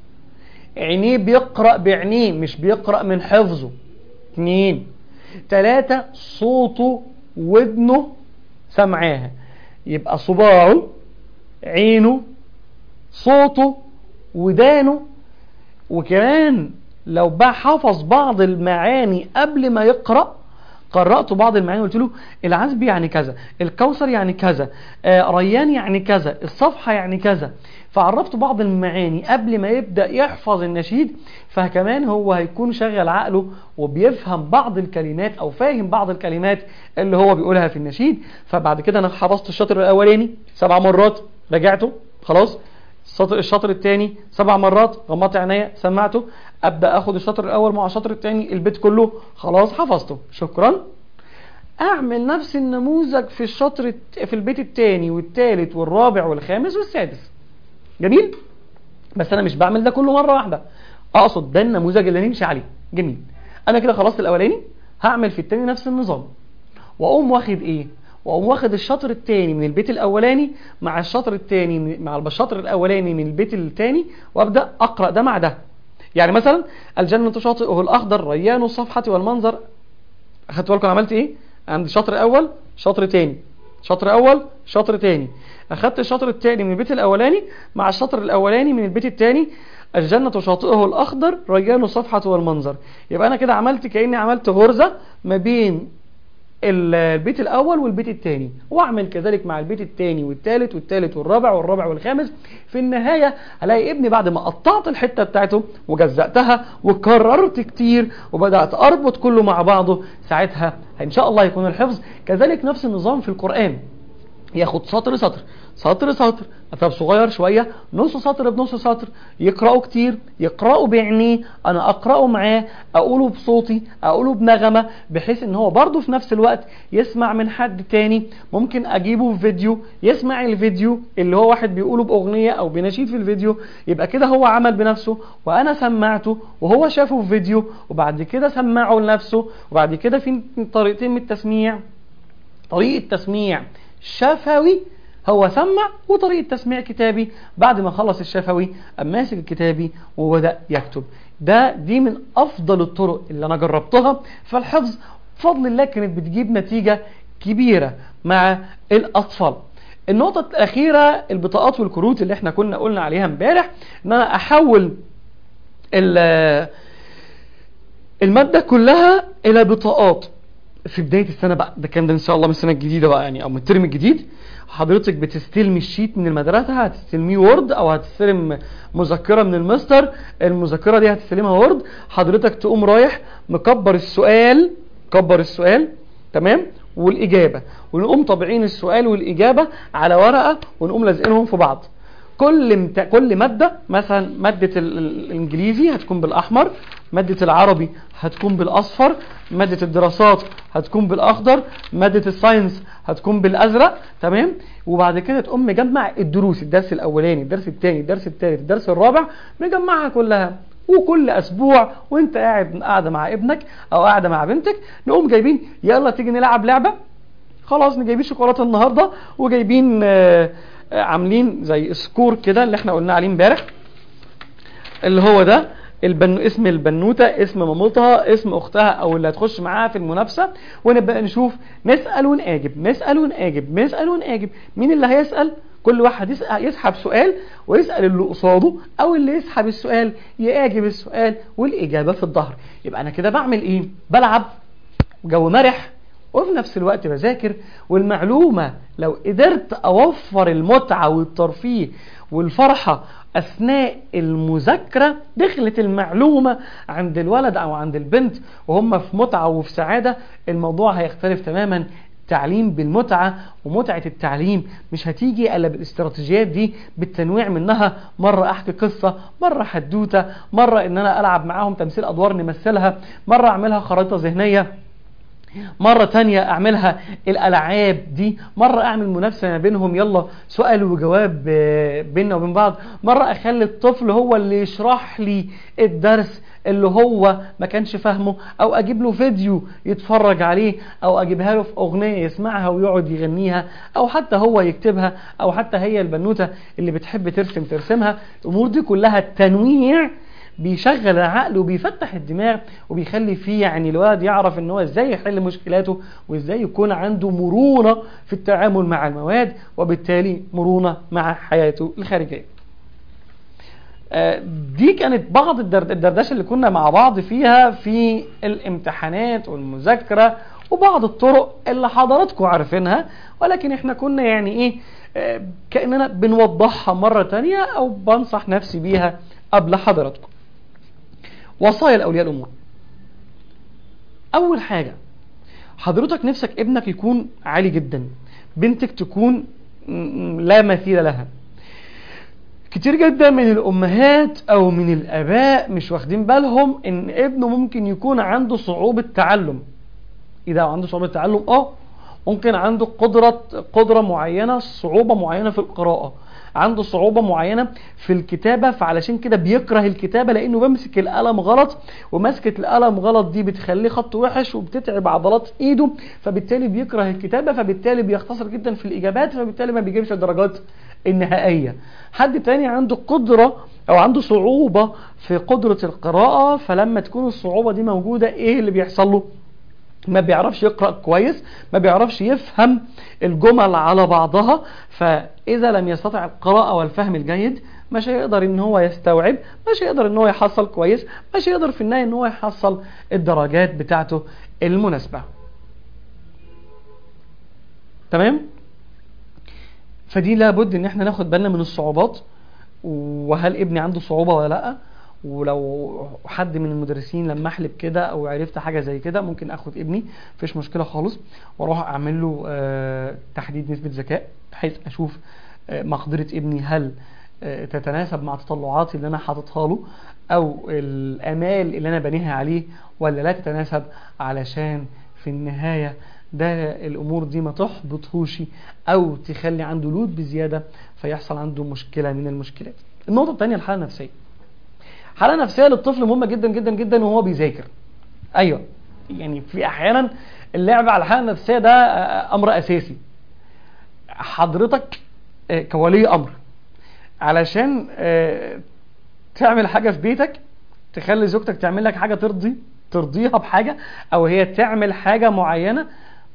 عينيه بيقرأ بعينيه مش بيقرأ من حفظه اتنين تلاتة صوته ودنه سمعاها يبقى صباعه عينه صوته ودانه وكمان لو بقى حفظ بعض المعاني قبل ما يقرأ قرأت بعض المعاني وقلت له العذب يعني كذا الكوثر يعني كذا آه ريان يعني كذا الصفحة يعني كذا فعرفت بعض المعاني قبل ما يبدأ يحفظ النشيد فكمان هو هيكون شغل عقله وبيفهم بعض الكلمات او فاهم بعض الكلمات اللي هو بيقولها في النشيد فبعد كده انا حفظت الشطر الاولاني سبع مرات رجعته خلاص الشطر الشطر الثاني سبع مرات غمضت عينيا سمعته ابدا اخد الشطر الاول مع الشطر الثاني البيت كله خلاص حفظته شكرا اعمل نفس النموذج في الشطر الت- في البيت الثاني والثالث والرابع والخامس والسادس جميل بس انا مش بعمل ده كله مره واحده اقصد ده النموذج اللي نمشي عليه جميل انا كده خلصت الاولاني هعمل في الثاني نفس النظام واقوم واخد ايه واقوم واخد الشطر الثاني من البيت الاولاني مع الشطر الثاني مع الشطر الاولاني من البيت الثاني وابدا اقرا ده مع ده يعني مثلا الجنة شاطئه الأخضر ريان الصفحة والمنظر أخدت بالكم عملت إيه؟ عندي شطر أول شطر تاني شطر أول شطر تاني أخدت الشطر التاني من البيت الأولاني مع الشطر الأولاني من البيت التاني الجنة شاطئه الأخضر ريان الصفحة والمنظر يبقى أنا كده عملت كأني عملت غرزة ما بين ال- البيت الاول والبيت الثاني واعمل كذلك مع البيت الثاني والثالث والثالث والرابع والرابع والخامس في النهايه هلاقي ابني بعد ما قطعت الحته بتاعته وجزأتها وكررت كتير وبدات اربط كله مع بعضه ساعتها ان شاء الله يكون الحفظ كذلك نفس النظام في القران ياخد سطر سطر سطر سطر طب صغير شويه نص سطر بنص سطر يقرأوا كتير يقرأوا بعينيه انا اقرأه معاه اقوله بصوتي اقوله بنغمه بحيث ان هو برضه في نفس الوقت يسمع من حد تاني ممكن اجيبه في فيديو يسمع الفيديو اللي هو واحد بيقوله باغنيه او بنشيد في الفيديو يبقى كده هو عمل بنفسه وانا سمعته وهو شافه في فيديو وبعد كده سمعه لنفسه وبعد كده في طريقتين من التسميع طريقه تسميع شفوي هو سمع وطريقة تسميع كتابي بعد ما خلص الشفوي قام ماسك الكتابي وبدأ يكتب ده دي من أفضل الطرق اللي أنا جربتها فالحفظ بفضل الله كانت بتجيب نتيجة كبيرة مع الأطفال النقطة الأخيرة البطاقات والكروت اللي احنا كنا قلنا عليها امبارح ان انا احول ال- المادة كلها الى بطاقات في بداية السنة بقى ده كان ده ان شاء الله من السنة الجديدة بقى يعني او من الترم الجديد حضرتك بتستلمي الشيت من المدرسة هتستلميه وورد او هتستلم مذكرة من المستر المذكرة دي هتستلمها وورد حضرتك تقوم رايح مكبر السؤال كبر السؤال تمام والإجابة ونقوم طابعين السؤال والإجابة على ورقة ونقوم لازقينهم في بعض كل مت... كل مادة مثلا مادة ال- ال- الإنجليزي هتكون بالأحمر مادة العربي هتكون بالأصفر مادة الدراسات هتكون بالأخضر مادة الساينس هتكون بالأزرق تمام وبعد كده تقوم مجمع الدروس الدرس الأولاني الدرس الثاني الدرس الثالث الدرس الرابع مجمعها كلها وكل اسبوع وانت قاعد قاعده مع ابنك او قاعده مع بنتك نقوم جايبين يلا تيجي نلعب لعبه خلاص جايبين شوكولاته النهارده وجايبين آه، آه، عاملين زي سكور كده اللي احنا قلنا عليه امبارح اللي هو ده البن... اسم البنوته اسم مامتها اسم اختها او اللي هتخش معاها في المنافسه ونبدا نشوف نسال ونجاوب نسال ونجاوب نسال ونجاوب مين اللي هيسال كل واحد يسأل يسحب سؤال ويسأل اللي قصاده او اللي يسحب السؤال يجاوب السؤال والاجابه في الظهر يبقى انا كده بعمل ايه بلعب جو مرح وفي نفس الوقت بذاكر والمعلومة لو قدرت أوفر المتعة والترفيه والفرحة أثناء المذاكرة دخلت المعلومة عند الولد أو عند البنت وهم في متعة وفي سعادة الموضوع هيختلف تماما تعليم بالمتعة ومتعة التعليم مش هتيجي إلا بالاستراتيجيات دي بالتنويع منها مرة أحكي قصة مرة حدوتة مرة إن أنا ألعب معاهم تمثيل أدوار نمثلها مرة أعملها خريطة ذهنية مرة تانية اعملها الالعاب دي مرة اعمل منافسة ما بينهم يلا سؤال وجواب آه، بيننا وبين بعض مرة اخلي الطفل هو اللي يشرح لي الدرس اللي هو ما كانش فاهمه او اجيب له فيديو يتفرج عليه او اجيبها له في اغنية يسمعها ويقعد يغنيها او حتى هو يكتبها او حتى هي البنوتة اللي بتحب ترسم ترسمها الامور دي كلها التنويع بيشغل العقل وبيفتح الدماغ وبيخلي فيه يعني الولد يعرف ان هو ازاي يحل مشكلاته وازاي يكون عنده مرونة في التعامل مع المواد وبالتالي مرونة مع حياته الخارجية آه، دي كانت بعض الدر- الدردشه اللي كنا مع بعض فيها في الامتحانات والمذاكره وبعض الطرق اللي حضراتكم عارفينها ولكن احنا كنا يعني ايه آه، كاننا بنوضحها مره تانية او بنصح نفسي بيها قبل حضراتكم وصايا لاولياء الامور اول حاجه حضرتك نفسك ابنك يكون عالي جدا بنتك تكون م- لا مثيل لها كتير جدا من الامهات او من الاباء مش واخدين بالهم ان ابنه ممكن يكون عنده صعوبة تعلم اذا عنده صعوبة تعلم اه ممكن عنده قدرة قدرة معينة صعوبة معينة في القراءة عنده صعوبة معينة في الكتابة فعلشان كده بيكره الكتابة لانه بيمسك القلم غلط ومسكة القلم غلط دي بتخليه خط وحش وبتتعب عضلات ايده فبالتالي بيكره الكتابة فبالتالي بيختصر جدا في الاجابات فبالتالي ما بيجيبش الدرجات النهائية حد تاني عنده قدرة او عنده صعوبة في قدرة القراءة فلما تكون الصعوبة دي موجودة ايه اللي بيحصل له ما بيعرفش يقرأ كويس ما بيعرفش يفهم الجمل على بعضها فإذا لم يستطع القراءة والفهم الجيد مش هيقدر ان هو يستوعب مش هيقدر ان هو يحصل كويس مش هيقدر في النهاية ان هو يحصل الدرجات بتاعته المناسبة تمام فدي لابد ان احنا ناخد بالنا من الصعوبات وهل ابني عنده صعوبة ولا لا ولو حد من المدرسين لمح لي بكده او عرفت حاجه زي كده ممكن اخد ابني مفيش مشكله خالص واروح اعمل له آه، تحديد نسبه ذكاء بحيث اشوف آه، مقدره ابني هل آه، تتناسب مع تطلعاتي اللي انا حاططها له او الامال اللي انا بنيها عليه ولا لا تتناسب علشان في النهايه ده الامور دي ما تحبطهوش او تخلي عنده لود بزياده فيحصل عنده مشكله من المشكلات النقطه الثانيه الحاله النفسيه حاله نفسيه للطفل مهمه جدا جدا جدا وهو بيذاكر ايوه يعني في احيانا اللعب على الحاله النفسيه ده آه، امر اساسي حضرتك آه، كولي امر علشان آه، تعمل حاجه في بيتك تخلي زوجتك تعمل لك حاجه ترضي ترضيها بحاجه او هي تعمل حاجه معينه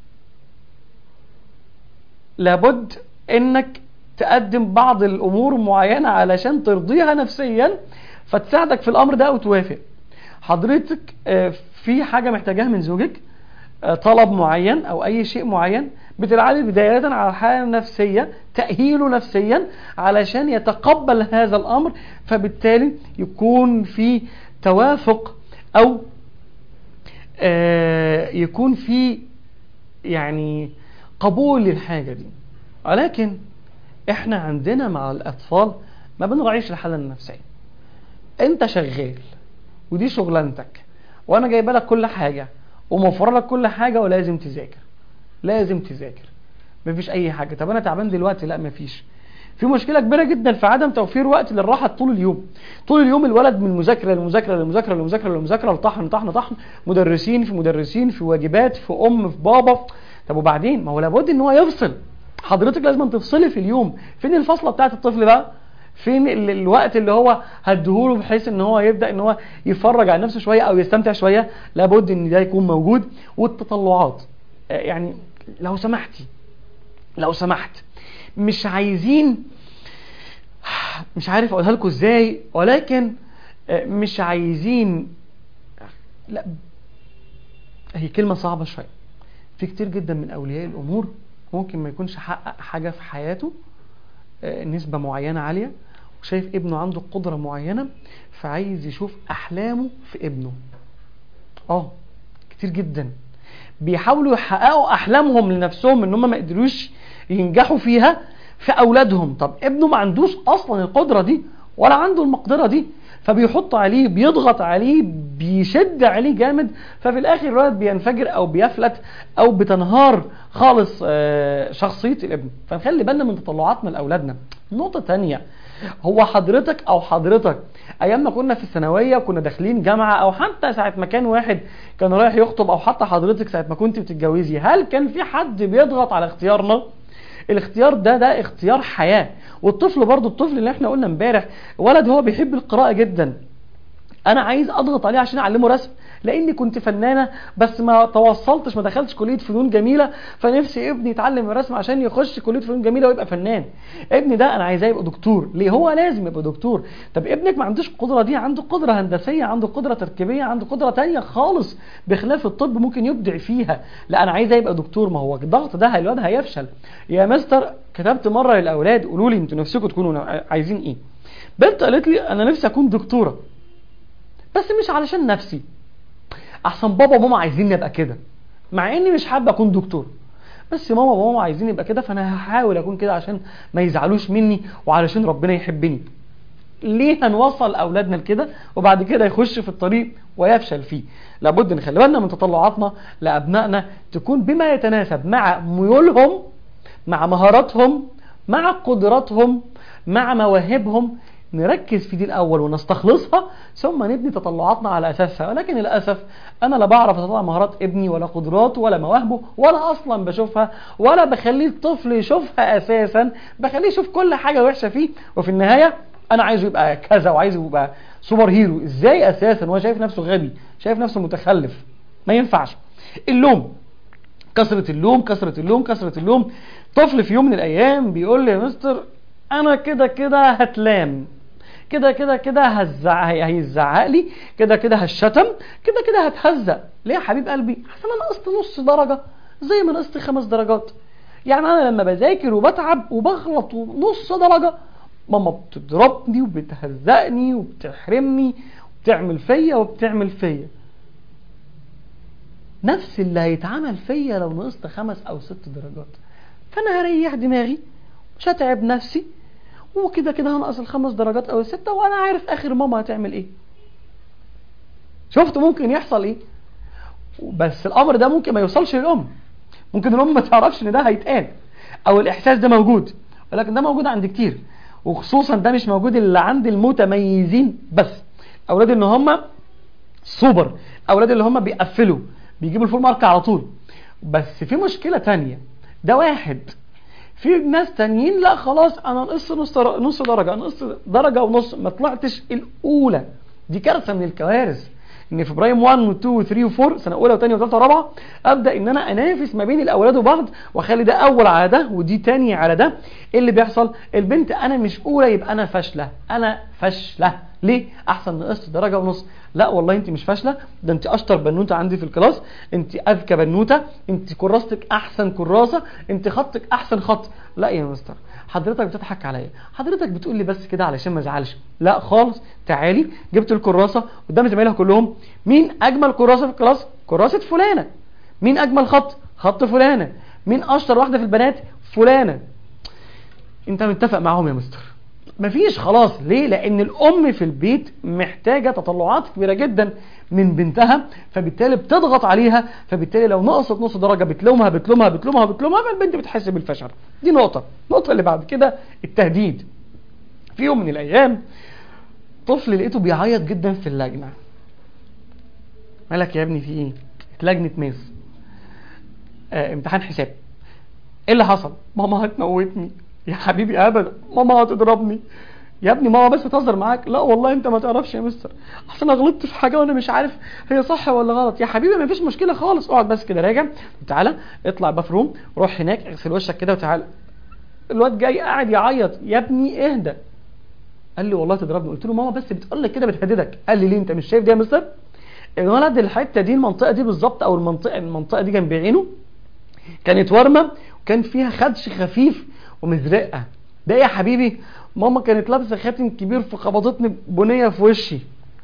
لابد انك تقدم بعض الامور معينه علشان ترضيها نفسيا فتساعدك في الامر ده او توافق حضرتك آه، في حاجه محتاجاها من زوجك آه، طلب معين او اي شيء معين بتلعبي بدايه على الحاله النفسيه تاهيله نفسيا علشان يتقبل هذا الامر فبالتالي يكون في توافق او آه، يكون في يعني قبول للحاجه دي ولكن احنا عندنا مع الاطفال ما بنراعيش الحاله النفسيه انت شغال ودي شغلانتك وانا جايبه لك كل حاجه وموفره لك كل حاجه ولازم تذاكر لازم تذاكر مفيش اي حاجه طب انا تعبان دلوقتي لا مفيش في مشكله كبيره جدا في عدم توفير وقت للراحه طول اليوم طول اليوم الولد من مذاكره لمذاكره لمذاكره لمذاكره لمذاكره لطحن طحن طحن مدرسين في مدرسين في واجبات في ام في بابا طب وبعدين ما هو لابد ان هو يفصل حضرتك لازم تفصلي في اليوم فين الفصله بتاعت الطفل بقى فين ال- الوقت اللي هو هديهوله بحيث ان هو يبدا ان هو يفرج عن نفسه شويه او يستمتع شويه لابد ان ده يكون موجود والتطلعات آه، يعني لو سمحتي لو سمحت مش عايزين مش عارف اقولها لكم ازاي ولكن آه، مش عايزين لا هي كلمه صعبه شويه في كتير جدا من اولياء الامور ممكن ما يكونش حقق حاجه في حياته آه، نسبة معينة عالية وشايف ابنه عنده قدرة معينة فعايز يشوف أحلامه في ابنه اه كتير جدا بيحاولوا يحققوا أحلامهم لنفسهم إن هم ما قدروش ينجحوا فيها في أولادهم طب ابنه ما عندوش أصلا القدرة دي ولا عنده المقدرة دي فبيحط عليه بيضغط عليه بيشد عليه جامد ففي الاخر الولد بينفجر او بيفلت او بتنهار خالص آه، شخصيه الابن فنخلي بالنا من تطلعاتنا لاولادنا نقطه تانية هو حضرتك او حضرتك ايام ما كنا في الثانويه كنا داخلين جامعه او حتى ساعه ما كان واحد كان رايح يخطب او حتى حضرتك ساعه ما كنت بتتجوزي هل كان في حد بيضغط على اختيارنا الاختيار ده ده اختيار حياة والطفل برضو الطفل اللي احنا قلنا امبارح ولد هو بيحب القراءة جدا انا عايز اضغط عليه عشان اعلمه رسم لاني كنت فنانة بس ما توصلتش ما دخلتش كلية فنون جميلة فنفسي ابني يتعلم الرسم عشان يخش كلية فنون جميلة ويبقى فنان ابني ده انا عايزاه يبقى دكتور ليه هو لازم يبقى دكتور طب ابنك ما عندوش القدرة دي عنده قدرة هندسية عنده قدرة تركيبية عنده قدرة تانية خالص بخلاف الطب ممكن يبدع فيها لا انا عايزاه يبقى دكتور ما هو الضغط ده الواد هيفشل يا مستر كتبت مرة للاولاد قولوا لي انتوا نفسكم تكونوا عايزين ايه بنت قالت لي انا نفسي اكون دكتورة بس مش علشان نفسي احسن بابا وماما عايزين ابقى كده مع اني مش حابه اكون دكتور بس ماما وماما عايزين يبقى كده فانا هحاول اكون كده عشان ما يزعلوش مني وعلشان ربنا يحبني ليه هنوصل اولادنا لكده وبعد كده يخش في الطريق ويفشل فيه لابد نخلي بالنا من تطلعاتنا لابنائنا تكون بما يتناسب مع ميولهم مع مهاراتهم مع قدراتهم مع مواهبهم نركز في دي الاول ونستخلصها ثم نبني تطلعاتنا على اساسها ولكن للاسف انا لا بعرف اطلع مهارات ابني ولا قدراته ولا مواهبه ولا اصلا بشوفها ولا بخليه الطفل يشوفها اساسا بخليه يشوف كل حاجه وحشه فيه وفي النهايه انا عايزه يبقى كذا وعايزه يبقى سوبر هيرو ازاي اساسا هو شايف نفسه غبي شايف نفسه متخلف ما ينفعش اللوم كثرة اللوم كثرة اللوم كثرة اللوم طفل في يوم من الايام بيقول لي يا مستر انا كده كده هتلام كده كده كده هزع هيزعق لي كده كده هشتم كده كده هتهزق ليه يا حبيب قلبي عشان انا نقصت نص درجه زي ما نقصت خمس درجات يعني انا لما بذاكر وبتعب وبغلط نص درجه ماما بتضربني وبتهزقني وبتحرمني وبتعمل فيا وبتعمل فيا نفس اللي هيتعمل فيا لو نقصت خمس او ست درجات فانا هريح دماغي مش هتعب نفسي وكده كده هنقص الخمس درجات او الستة وانا عارف اخر ماما هتعمل ايه شفت ممكن يحصل ايه بس الامر ده ممكن ما يوصلش للام ممكن الام ما تعرفش ان ده هيتقال او الاحساس ده موجود ولكن ده موجود عند كتير وخصوصا ده مش موجود الا عند المتميزين بس اولاد ان هم سوبر اولاد اللي هم بيقفلوا بيجيبوا الفول مارك على طول بس في مشكله تانية ده واحد في ناس تانيين لا خلاص انا نقص نص نص درجه نقص درجه ونص ما طلعتش الاولى دي كارثه من الكوارث ان في برايم 1 و 2 و 3 و 4 سنه اولى وثانيه وثالثه ورابعه ابدا ان انا انافس ما بين الاولاد وبعض واخلي ده اول على ده ودي تاني على ده ايه اللي بيحصل البنت انا مش اولى يبقى انا فاشله انا فاشله ليه احسن نقصت درجه ونص لا والله انت مش فاشله ده انت اشطر بنوته عندي في الكلاس انت اذكى بنوته انت كراستك احسن كراسه انت خطك احسن خط لا يا مستر حضرتك بتضحك عليا حضرتك بتقول لي بس كده علشان ما ازعلش لا خالص تعالي جبت الكراسه قدام زمايلها كلهم مين اجمل كراسه في الكلاس كراسه فلانه مين اجمل خط خط فلانه مين اشطر واحده في البنات فلانه انت متفق معاهم يا مستر مفيش خلاص ليه لان الام في البيت محتاجه تطلعات كبيره جدا من بنتها فبالتالي بتضغط عليها فبالتالي لو نقصت نص درجه بتلومها بتلومها بتلومها بتلومها فالبنت بتحس بالفشل دي نقطه النقطه اللي بعد كده التهديد في يوم من الايام طفل لقيته بيعيط جدا في اللجنه مالك يا ابني في ايه لجنه ماس آه امتحان حساب ايه اللي حصل ماما هتموتني يا حبيبي ابدا ماما هتضربني يا ابني ماما بس بتهزر معاك لا والله انت ما تعرفش يا مستر اصل انا غلطت في حاجه وانا مش عارف هي صح ولا غلط يا حبيبي ما فيش مشكله خالص اقعد بس كده راجع تعالى اطلع باث روم روح هناك اغسل وشك كده وتعالى الواد جاي قاعد يعيط يا ابني اهدى قال لي والله تضربني قلت له ماما بس بتقول لك كده بتهددك قال لي ليه انت مش شايف ده يا مستر الولد الحته دي المنطقه دي بالظبط او المنطقه المنطقه دي جنب عينه كانت ورمه وكان فيها خدش خفيف ومزرقه ده يا حبيبي ماما كانت لابسه خاتم كبير فخبطتني بنيه في وشي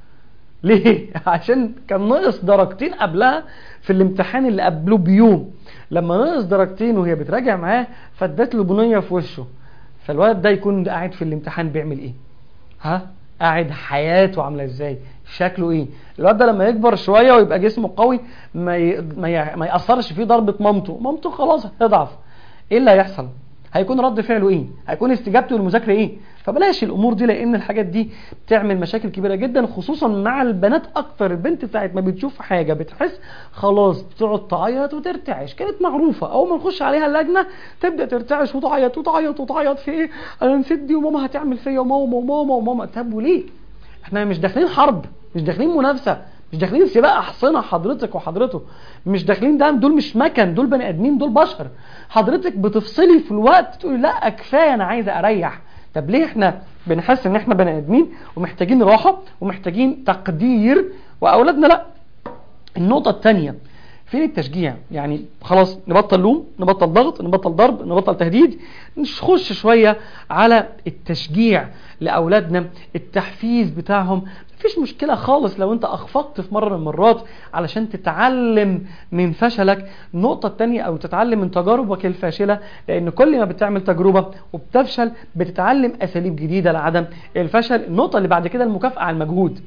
ليه عشان كان ناقص درجتين قبلها في الامتحان اللي قبله بيوم لما ناقص درجتين وهي بتراجع معاه فادت له بنيه في وشه فالولد ده يكون قاعد في الامتحان بيعمل ايه ها قاعد حياته عامله ازاي شكله ايه الواد ده لما يكبر شويه ويبقى جسمه قوي ما ي... ما, ي... ما ياثرش فيه ضربه مامته مامته خلاص هتضعف ايه اللي هيحصل هيكون رد فعله ايه هيكون استجابته للمذاكره ايه فبلاش الامور دي لان الحاجات دي بتعمل مشاكل كبيره جدا خصوصا مع البنات اكتر البنت ساعه ما بتشوف حاجه بتحس خلاص بتقعد تعيط وترتعش كانت معروفه اول ما نخش عليها اللجنه تبدا ترتعش وتعيط وتعيط وتعيط في ايه انا نسيت دي وماما هتعمل فيا وماما وماما وماما طب وليه احنا مش داخلين حرب مش داخلين منافسه مش داخلين سباق احصنه حضرتك وحضرته مش داخلين ده دول مش مكن دول بني ادمين دول بشر حضرتك بتفصلي في الوقت تقولي لا كفايه انا عايزه اريح طب ليه احنا بنحس ان احنا بني ادمين ومحتاجين راحه ومحتاجين تقدير واولادنا لا النقطه الثانيه فين التشجيع يعني خلاص نبطل لوم نبطل ضغط نبطل ضرب نبطل تهديد نخش شويه على التشجيع لاولادنا التحفيز بتاعهم مفيش مشكلة خالص لو انت اخفقت في مرة من المرات علشان تتعلم من فشلك النقطة التانية او تتعلم من تجاربك الفاشلة لان كل ما بتعمل تجربة وبتفشل بتتعلم اساليب جديدة لعدم الفشل النقطة اللي بعد كده المكافأة على المجهود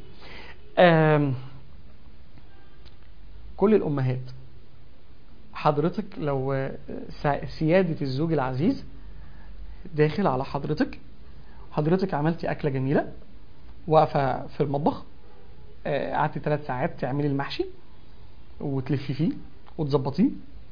كل الامهات حضرتك لو سيادة الزوج العزيز داخل على حضرتك حضرتك عملتي اكلة جميلة واقفه في المطبخ قعدتي ثلاث ساعات تعملي المحشي وتلفي فيه وتظبطيه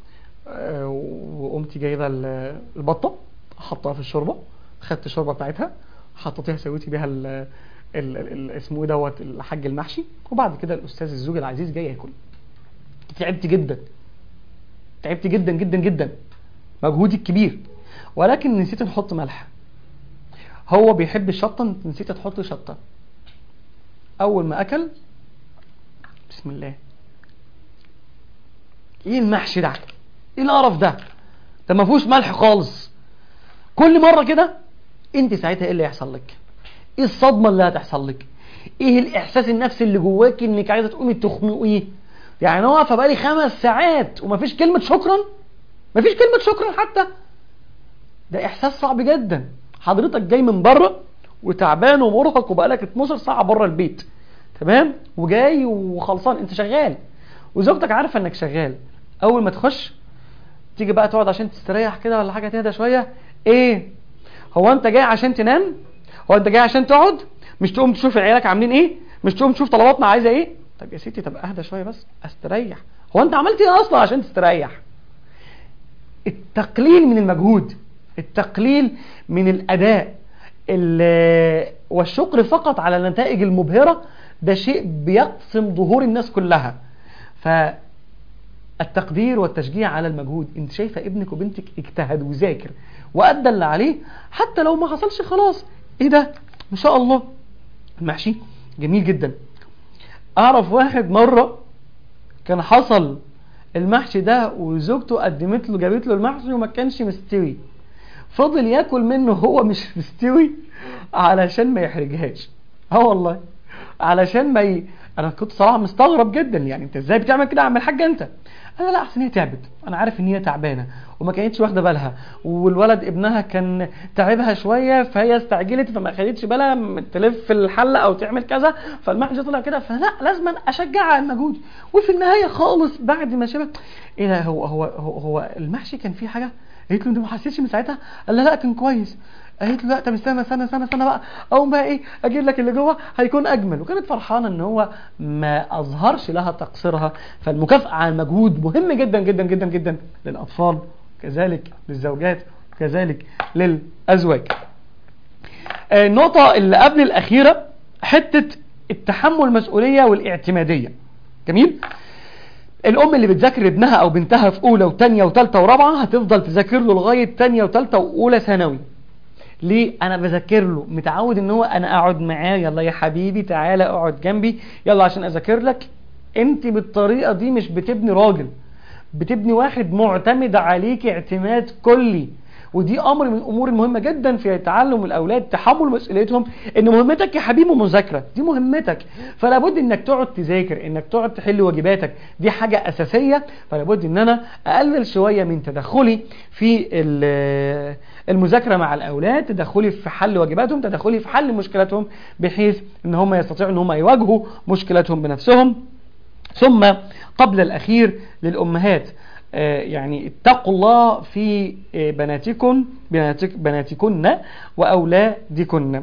وقمتي جايبه البطه حطها في الشوربه خدت الشوربه بتاعتها حطيتيها سويتي بيها ال ال ال اسمه ايه دوت الحاج المحشي وبعد كده الاستاذ الزوج العزيز جاي ياكل تعبت جدا تعبت جدا جدا جدا مجهودك كبير ولكن نسيت نحط ملح هو بيحب الشطه انت نسيت تحط شطه اول ما اكل بسم الله ايه المحشي ده ايه القرف ده ده ما فيهوش ملح خالص كل مره كده انت ساعتها ايه اللي هيحصل لك ايه الصدمه اللي هتحصل لك ايه الاحساس النفسي اللي جواك انك عايزه تقومي تخنقيه يعني انا واقفه بقالي خمس ساعات ومفيش كلمه شكرا مفيش كلمه شكرا حتى ده احساس صعب جدا حضرتك جاي من بره وتعبان ومرهق وبقالك 12 ساعه بره البيت تمام وجاي وخلصان انت شغال وزوجتك عارفه انك شغال اول ما تخش تيجي بقى تقعد عشان تستريح كده ولا حاجه تهدى شويه ايه هو انت جاي عشان تنام هو انت جاي عشان تقعد مش تقوم تشوف عيالك عاملين ايه مش تقوم تشوف طلباتنا عايزه ايه طب يا ستي طب اهدى شويه بس استريح هو انت عملت ايه اصلا عشان تستريح التقليل من المجهود التقليل من الاداء ال- والشكر فقط على النتائج المبهره ده شيء بيقسم ظهور الناس كلها فالتقدير والتشجيع على المجهود انت شايفه ابنك وبنتك اجتهد وذاكر وادى اللي عليه حتى لو ما حصلش خلاص ايه ده ما شاء الله المحشي جميل جدا اعرف واحد مره كان حصل المحشي ده وزوجته قدمت له جابت له المحشي وما كانش مستوي فضل ياكل منه هو مش مستوي علشان ما يحرجهاش اه والله علشان ما ي... انا كنت صراحه مستغرب جدا يعني انت ازاي بتعمل كده يا عم الحاج انت انا لا احسن هي تعبت انا عارف ان هي تعبانه وما كانتش واخده بالها والولد ابنها كان تعبها شويه فهي استعجلت فما خدتش بالها من تلف الحله او تعمل كذا فالمحشي طلع كده فلا لازم اشجعها على المجهود وفي النهايه خالص بعد ما شبت ايه ده هو هو هو, هو المحشي كان فيه حاجه قالت له انت ما حسيتش من ساعتها قال لها لا كان كويس قالت له لا طب استنى استنى استنى استنى بقى اقوم بقى ايه اجيب لك اللي جوه هيكون اجمل وكانت فرحانه ان هو ما اظهرش لها تقصيرها فالمكافاه على المجهود مهم جدا جدا جدا جدا للاطفال كذلك للزوجات كذلك للازواج آه، النقطه اللي قبل الاخيره حته التحمل المسؤوليه والاعتماديه جميل الام اللي بتذاكر ابنها او بنتها في اولى وثانيه وثالثه ورابعه هتفضل تذاكر له لغايه ثانيه وثالثه واولى ثانوي ليه انا بذاكر له متعود ان هو انا اقعد معاه يلا يا حبيبي تعالى اقعد جنبي يلا عشان اذاكر لك انت بالطريقه دي مش بتبني راجل بتبني واحد معتمد عليك اعتماد كلي ودي امر من الامور المهمه جدا في تعلم الاولاد تحمل مسؤوليتهم ان مهمتك يا حبيبي مذاكره دي مهمتك فلا بد انك تقعد تذاكر انك تقعد تحل واجباتك دي حاجه اساسيه فلا بد ان انا اقلل شويه من تدخلي في ال- المذاكره مع الاولاد تدخلي في حل واجباتهم تدخلي في حل مشكلاتهم بحيث ان هم يستطيعوا ان هم يواجهوا مشكلاتهم بنفسهم ثم قبل الأخير للأمهات آه، يعني اتقوا الله في آه، بناتكم بناتك بناتكن وأولادكن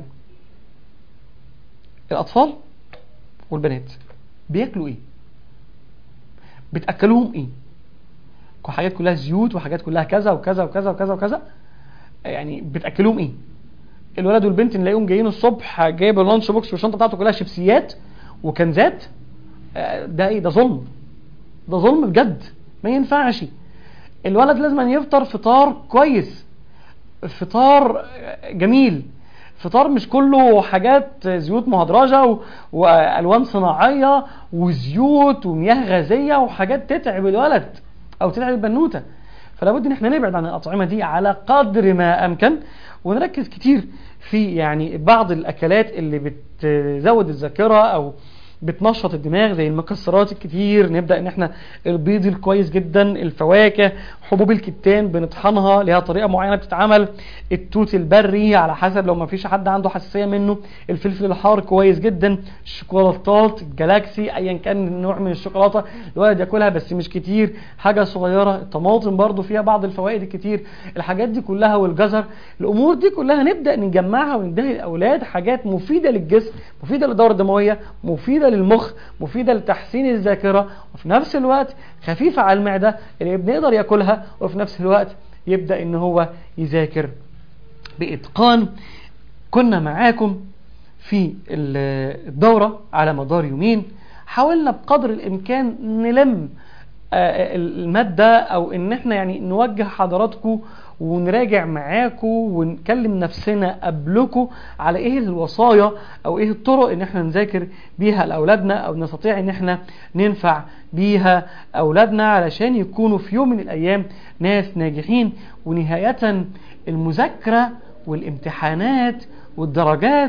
الأطفال والبنات بياكلوا إيه بتأكلوهم إيه حاجات كلها زيوت وحاجات كلها كذا وكذا وكذا وكذا وكذا يعني بتأكلوهم إيه الولد والبنت نلاقيهم جايين الصبح جايب اللانش بوكس والشنطه بتاعته كلها شيبسيات وكنزات آه، ده ايه ده ظلم ده ظلم بجد ما ينفعش الولد لازم أن يفطر فطار كويس فطار جميل فطار مش كله حاجات زيوت مهدرجة و- وألوان صناعية وزيوت ومياه غازية وحاجات تتعب الولد أو تتعب البنوتة فلا بد ان احنا نبعد عن الأطعمة دي على قدر ما أمكن ونركز كتير في يعني بعض الأكلات اللي بتزود الذاكرة أو بتنشط الدماغ زي المكسرات الكتير نبدا ان احنا البيض الكويس جدا الفواكه حبوب الكتان بنطحنها ليها طريقه معينه بتتعمل التوت البري على حسب لو ما فيش حد عنده حساسيه منه الفلفل الحار كويس جدا الشوكولاتات الجلاكسي ايا كان نوع من الشوكولاته الولد ياكلها بس مش كتير حاجه صغيره الطماطم برضو فيها بعض الفوائد الكتير الحاجات دي كلها والجزر الامور دي كلها نبدا نجمعها ونديها للاولاد حاجات مفيده للجسم مفيده للدوره الدمويه مفيده للمخ مفيده لتحسين الذاكره وفي نفس الوقت خفيفه على المعده اللي بنقدر ياكلها وفي نفس الوقت يبدا ان هو يذاكر باتقان كنا معاكم في ال- الدوره على مدار يومين حاولنا بقدر الامكان نلم آه، المادة او ان احنا يعني نوجه حضراتكم ونراجع معاكم ونكلم نفسنا قبلكم على ايه الوصايا او ايه الطرق ان احنا نذاكر بيها لاولادنا او نستطيع ان احنا ننفع بيها اولادنا علشان يكونوا في يوم من الايام ناس ناجحين ونهاية المذاكرة والامتحانات والدرجات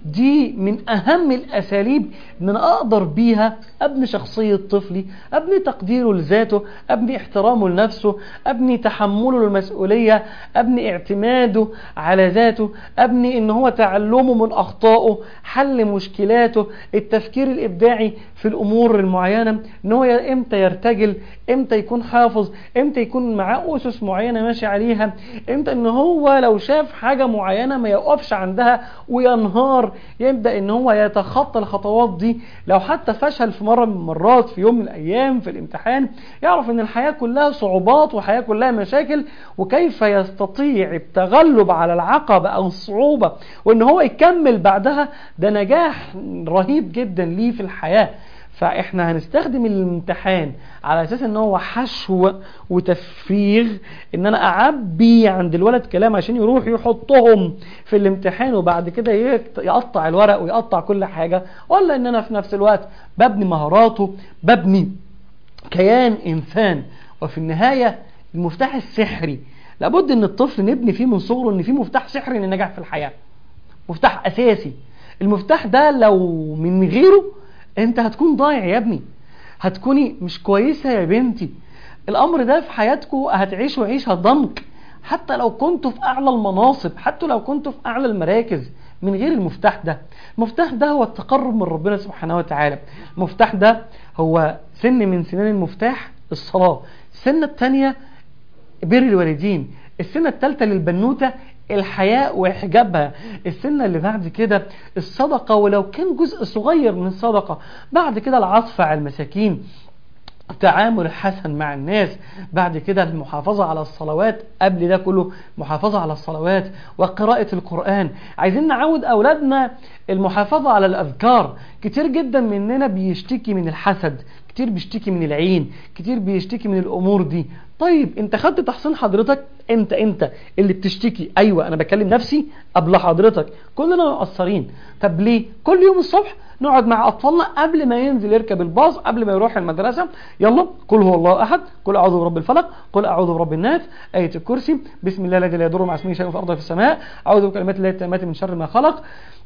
دي من اهم الاساليب ان انا اقدر بيها ابني شخصية طفلي ابني تقديره لذاته ابني احترامه لنفسه ابني تحمله للمسؤولية ابني اعتماده على ذاته ابني ان هو تعلمه من اخطائه حل مشكلاته التفكير الابداعي في الامور المعينة ان هو امتى يرتجل امتى يكون حافظ امتى يكون معاه اسس معينة ماشي عليها امتى ان هو لو شاف حاجة معينة ما يقفش عندها وينهار يبدأ ان هو يتخطى الخطوات دي لو حتى فشل في مرة من المرات في يوم من الايام في الامتحان يعرف ان الحياة كلها صعوبات وحياة كلها مشاكل وكيف يستطيع التغلب على العقبة او الصعوبة وان هو يكمل بعدها ده نجاح رهيب جدا ليه في الحياة فاحنا هنستخدم الامتحان على اساس ان هو حشو وتفريغ ان انا اعبي عند الولد كلام عشان يروح يحطهم في الامتحان وبعد كده يقطع الورق ويقطع كل حاجة ولا ان انا في نفس الوقت ببني مهاراته ببني كيان انسان وفي النهاية المفتاح السحري لابد ان الطفل نبني فيه من صغره ان في مفتاح سحري للنجاح في الحياة مفتاح اساسي المفتاح ده لو من غيره انت هتكون ضايع يا ابني هتكوني مش كويسة يا بنتي الامر ده في حياتكم هتعيشوا عيشة ضنك حتى لو كنتوا في اعلى المناصب حتى لو كنتوا في اعلى المراكز من غير المفتاح ده المفتاح ده هو التقرب من ربنا سبحانه وتعالى المفتاح ده هو سن من سنان المفتاح الصلاة السنة الثانية بر الوالدين السنة الثالثة للبنوتة الحياء وحجابها السنة اللي بعد كده الصدقة ولو كان جزء صغير من الصدقة بعد كده العطف على المساكين التعامل الحسن مع الناس بعد كده المحافظة على الصلوات قبل ده كله محافظة على الصلوات وقراءة القرآن عايزين نعود أولادنا المحافظة على الأذكار كتير جدا مننا بيشتكي من الحسد كتير بيشتكي من العين كتير بيشتكي من الأمور دي طيب انت خدت تحصين حضرتك انت انت اللي بتشتكي ايوه انا بكلم نفسي قبل حضرتك كلنا مقصرين طب ليه كل يوم الصبح نقعد مع اطفالنا قبل ما ينزل يركب الباص قبل ما يروح المدرسه يلا قل هو الله احد قل اعوذ برب الفلق قل اعوذ برب الناس ايه الكرسي بسم الله الذي لا يضر مع اسمه شيء في الارض وفي السماء اعوذ بكلمات الله التامات من شر ما خلق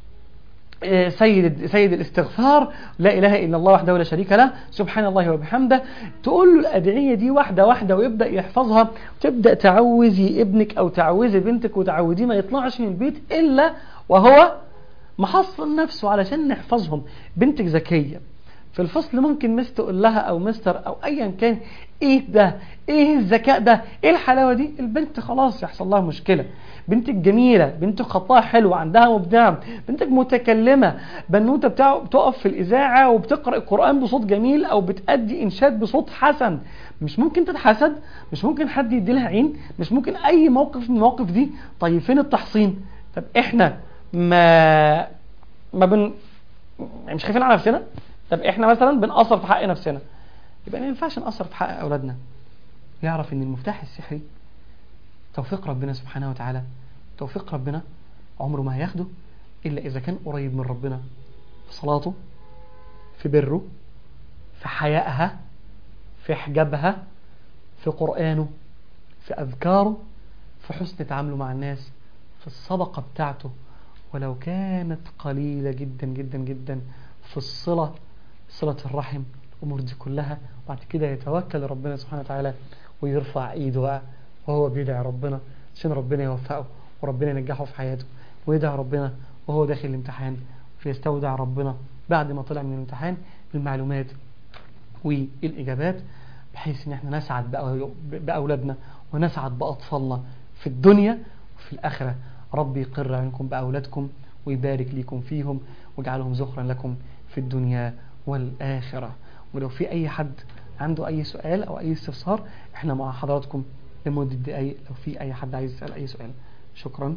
سيد سيد الاستغفار لا اله الا الله وحده لا شريك له سبحان الله وبحمده تقول له الادعيه دي واحده واحده ويبدا يحفظها وتبدا تعوزي ابنك او تعوزي بنتك وتعوديه ما يطلعش من البيت الا وهو محصن نفسه علشان نحفظهم بنتك ذكيه في الفصل ممكن مس تقول لها او مستر او ايا كان ايه ده ايه الذكاء ده ايه الحلاوه دي البنت خلاص يحصل لها مشكله بنتك جميله بنتك خطها حلو عندها مبدع بنتك متكلمه بنوته بتاع بتقف في الاذاعه وبتقرا القران بصوت جميل او بتادي انشاد بصوت حسن مش ممكن تتحسد مش ممكن حد يدي لها عين مش ممكن اي موقف من المواقف دي طيب فين التحصين طب احنا ما ما بن مش خايفين على نفسنا طب احنا مثلا بنقصر في حق نفسنا يبقى ما ينفعش نقصر في حق اولادنا يعرف ان المفتاح السحري توفيق ربنا سبحانه وتعالى توفيق ربنا عمره ما هياخده الا اذا كان قريب من ربنا في صلاته في بره في حيائها في حجابها في قرآنه في أذكاره في حسن تعامله مع الناس في الصدقة بتاعته ولو كانت قليلة جدا جدا جدا في الصلة صلة الرحم الأمور دي كلها وبعد كده يتوكل ربنا سبحانه وتعالى ويرفع ايده وهو بيدعي ربنا عشان ربنا يوفقه وربنا ينجحه في حياته ويدعي ربنا وهو داخل الامتحان فيستودع ربنا بعد ما طلع من الامتحان المعلومات والإجابات بحيث ان احنا نسعد بأولادنا ونسعد بأطفالنا في الدنيا وفي الآخرة ربي يقر عنكم بأولادكم ويبارك لكم فيهم ويجعلهم زخرا لكم في الدنيا والآخرة ولو في أي حد عنده أي سؤال أو أي استفسار احنا مع حضراتكم لمدة دقايق لو في أي حد عايز يسأل أي سؤال شكرا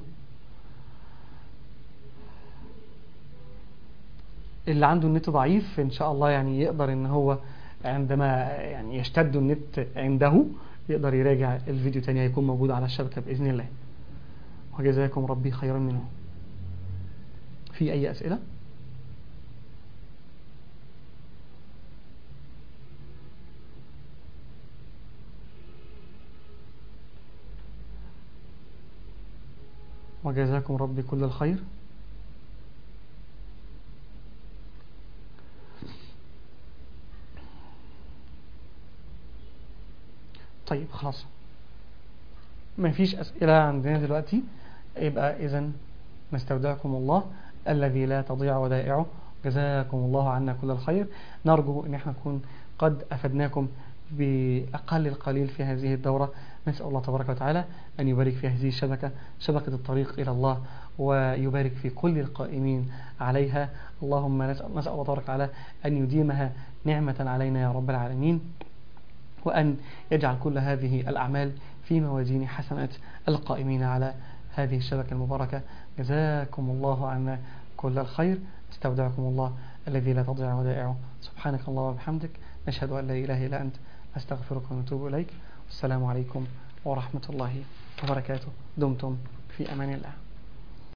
اللي عنده النت ضعيف إن شاء الله يعني يقدر إن هو عندما يعني يشتد النت عنده يقدر يراجع الفيديو تاني هيكون موجود على الشبكة بإذن الله وجزاكم ربي خيرا منه في أي أسئلة؟ وجزاكم ربي كل الخير طيب خلاص ما فيش أسئلة عندنا دلوقتي يبقى إذا نستودعكم الله الذي لا تضيع ودائعه جزاكم الله عنا كل الخير نرجو أن احنا نكون قد أفدناكم بأقل القليل في هذه الدورة نسأل الله تبارك وتعالى أن يبارك في هذه الشبكة شبكة الطريق إلى الله ويبارك في كل القائمين عليها اللهم نسأل, نسأل الله تبارك وتعالى أن يديمها نعمة علينا يا رب العالمين وأن يجعل كل هذه الأعمال في موازين حسنات القائمين على هذه الشبكة المباركة جزاكم الله عنا كل الخير استودعكم الله الذي لا تضيع ودائعه سبحانك الله وبحمدك نشهد أن لا إله إلا أنت أستغفرك ونتوب إليك والسلام عليكم ورحمة الله وبركاته دمتم في أمان الله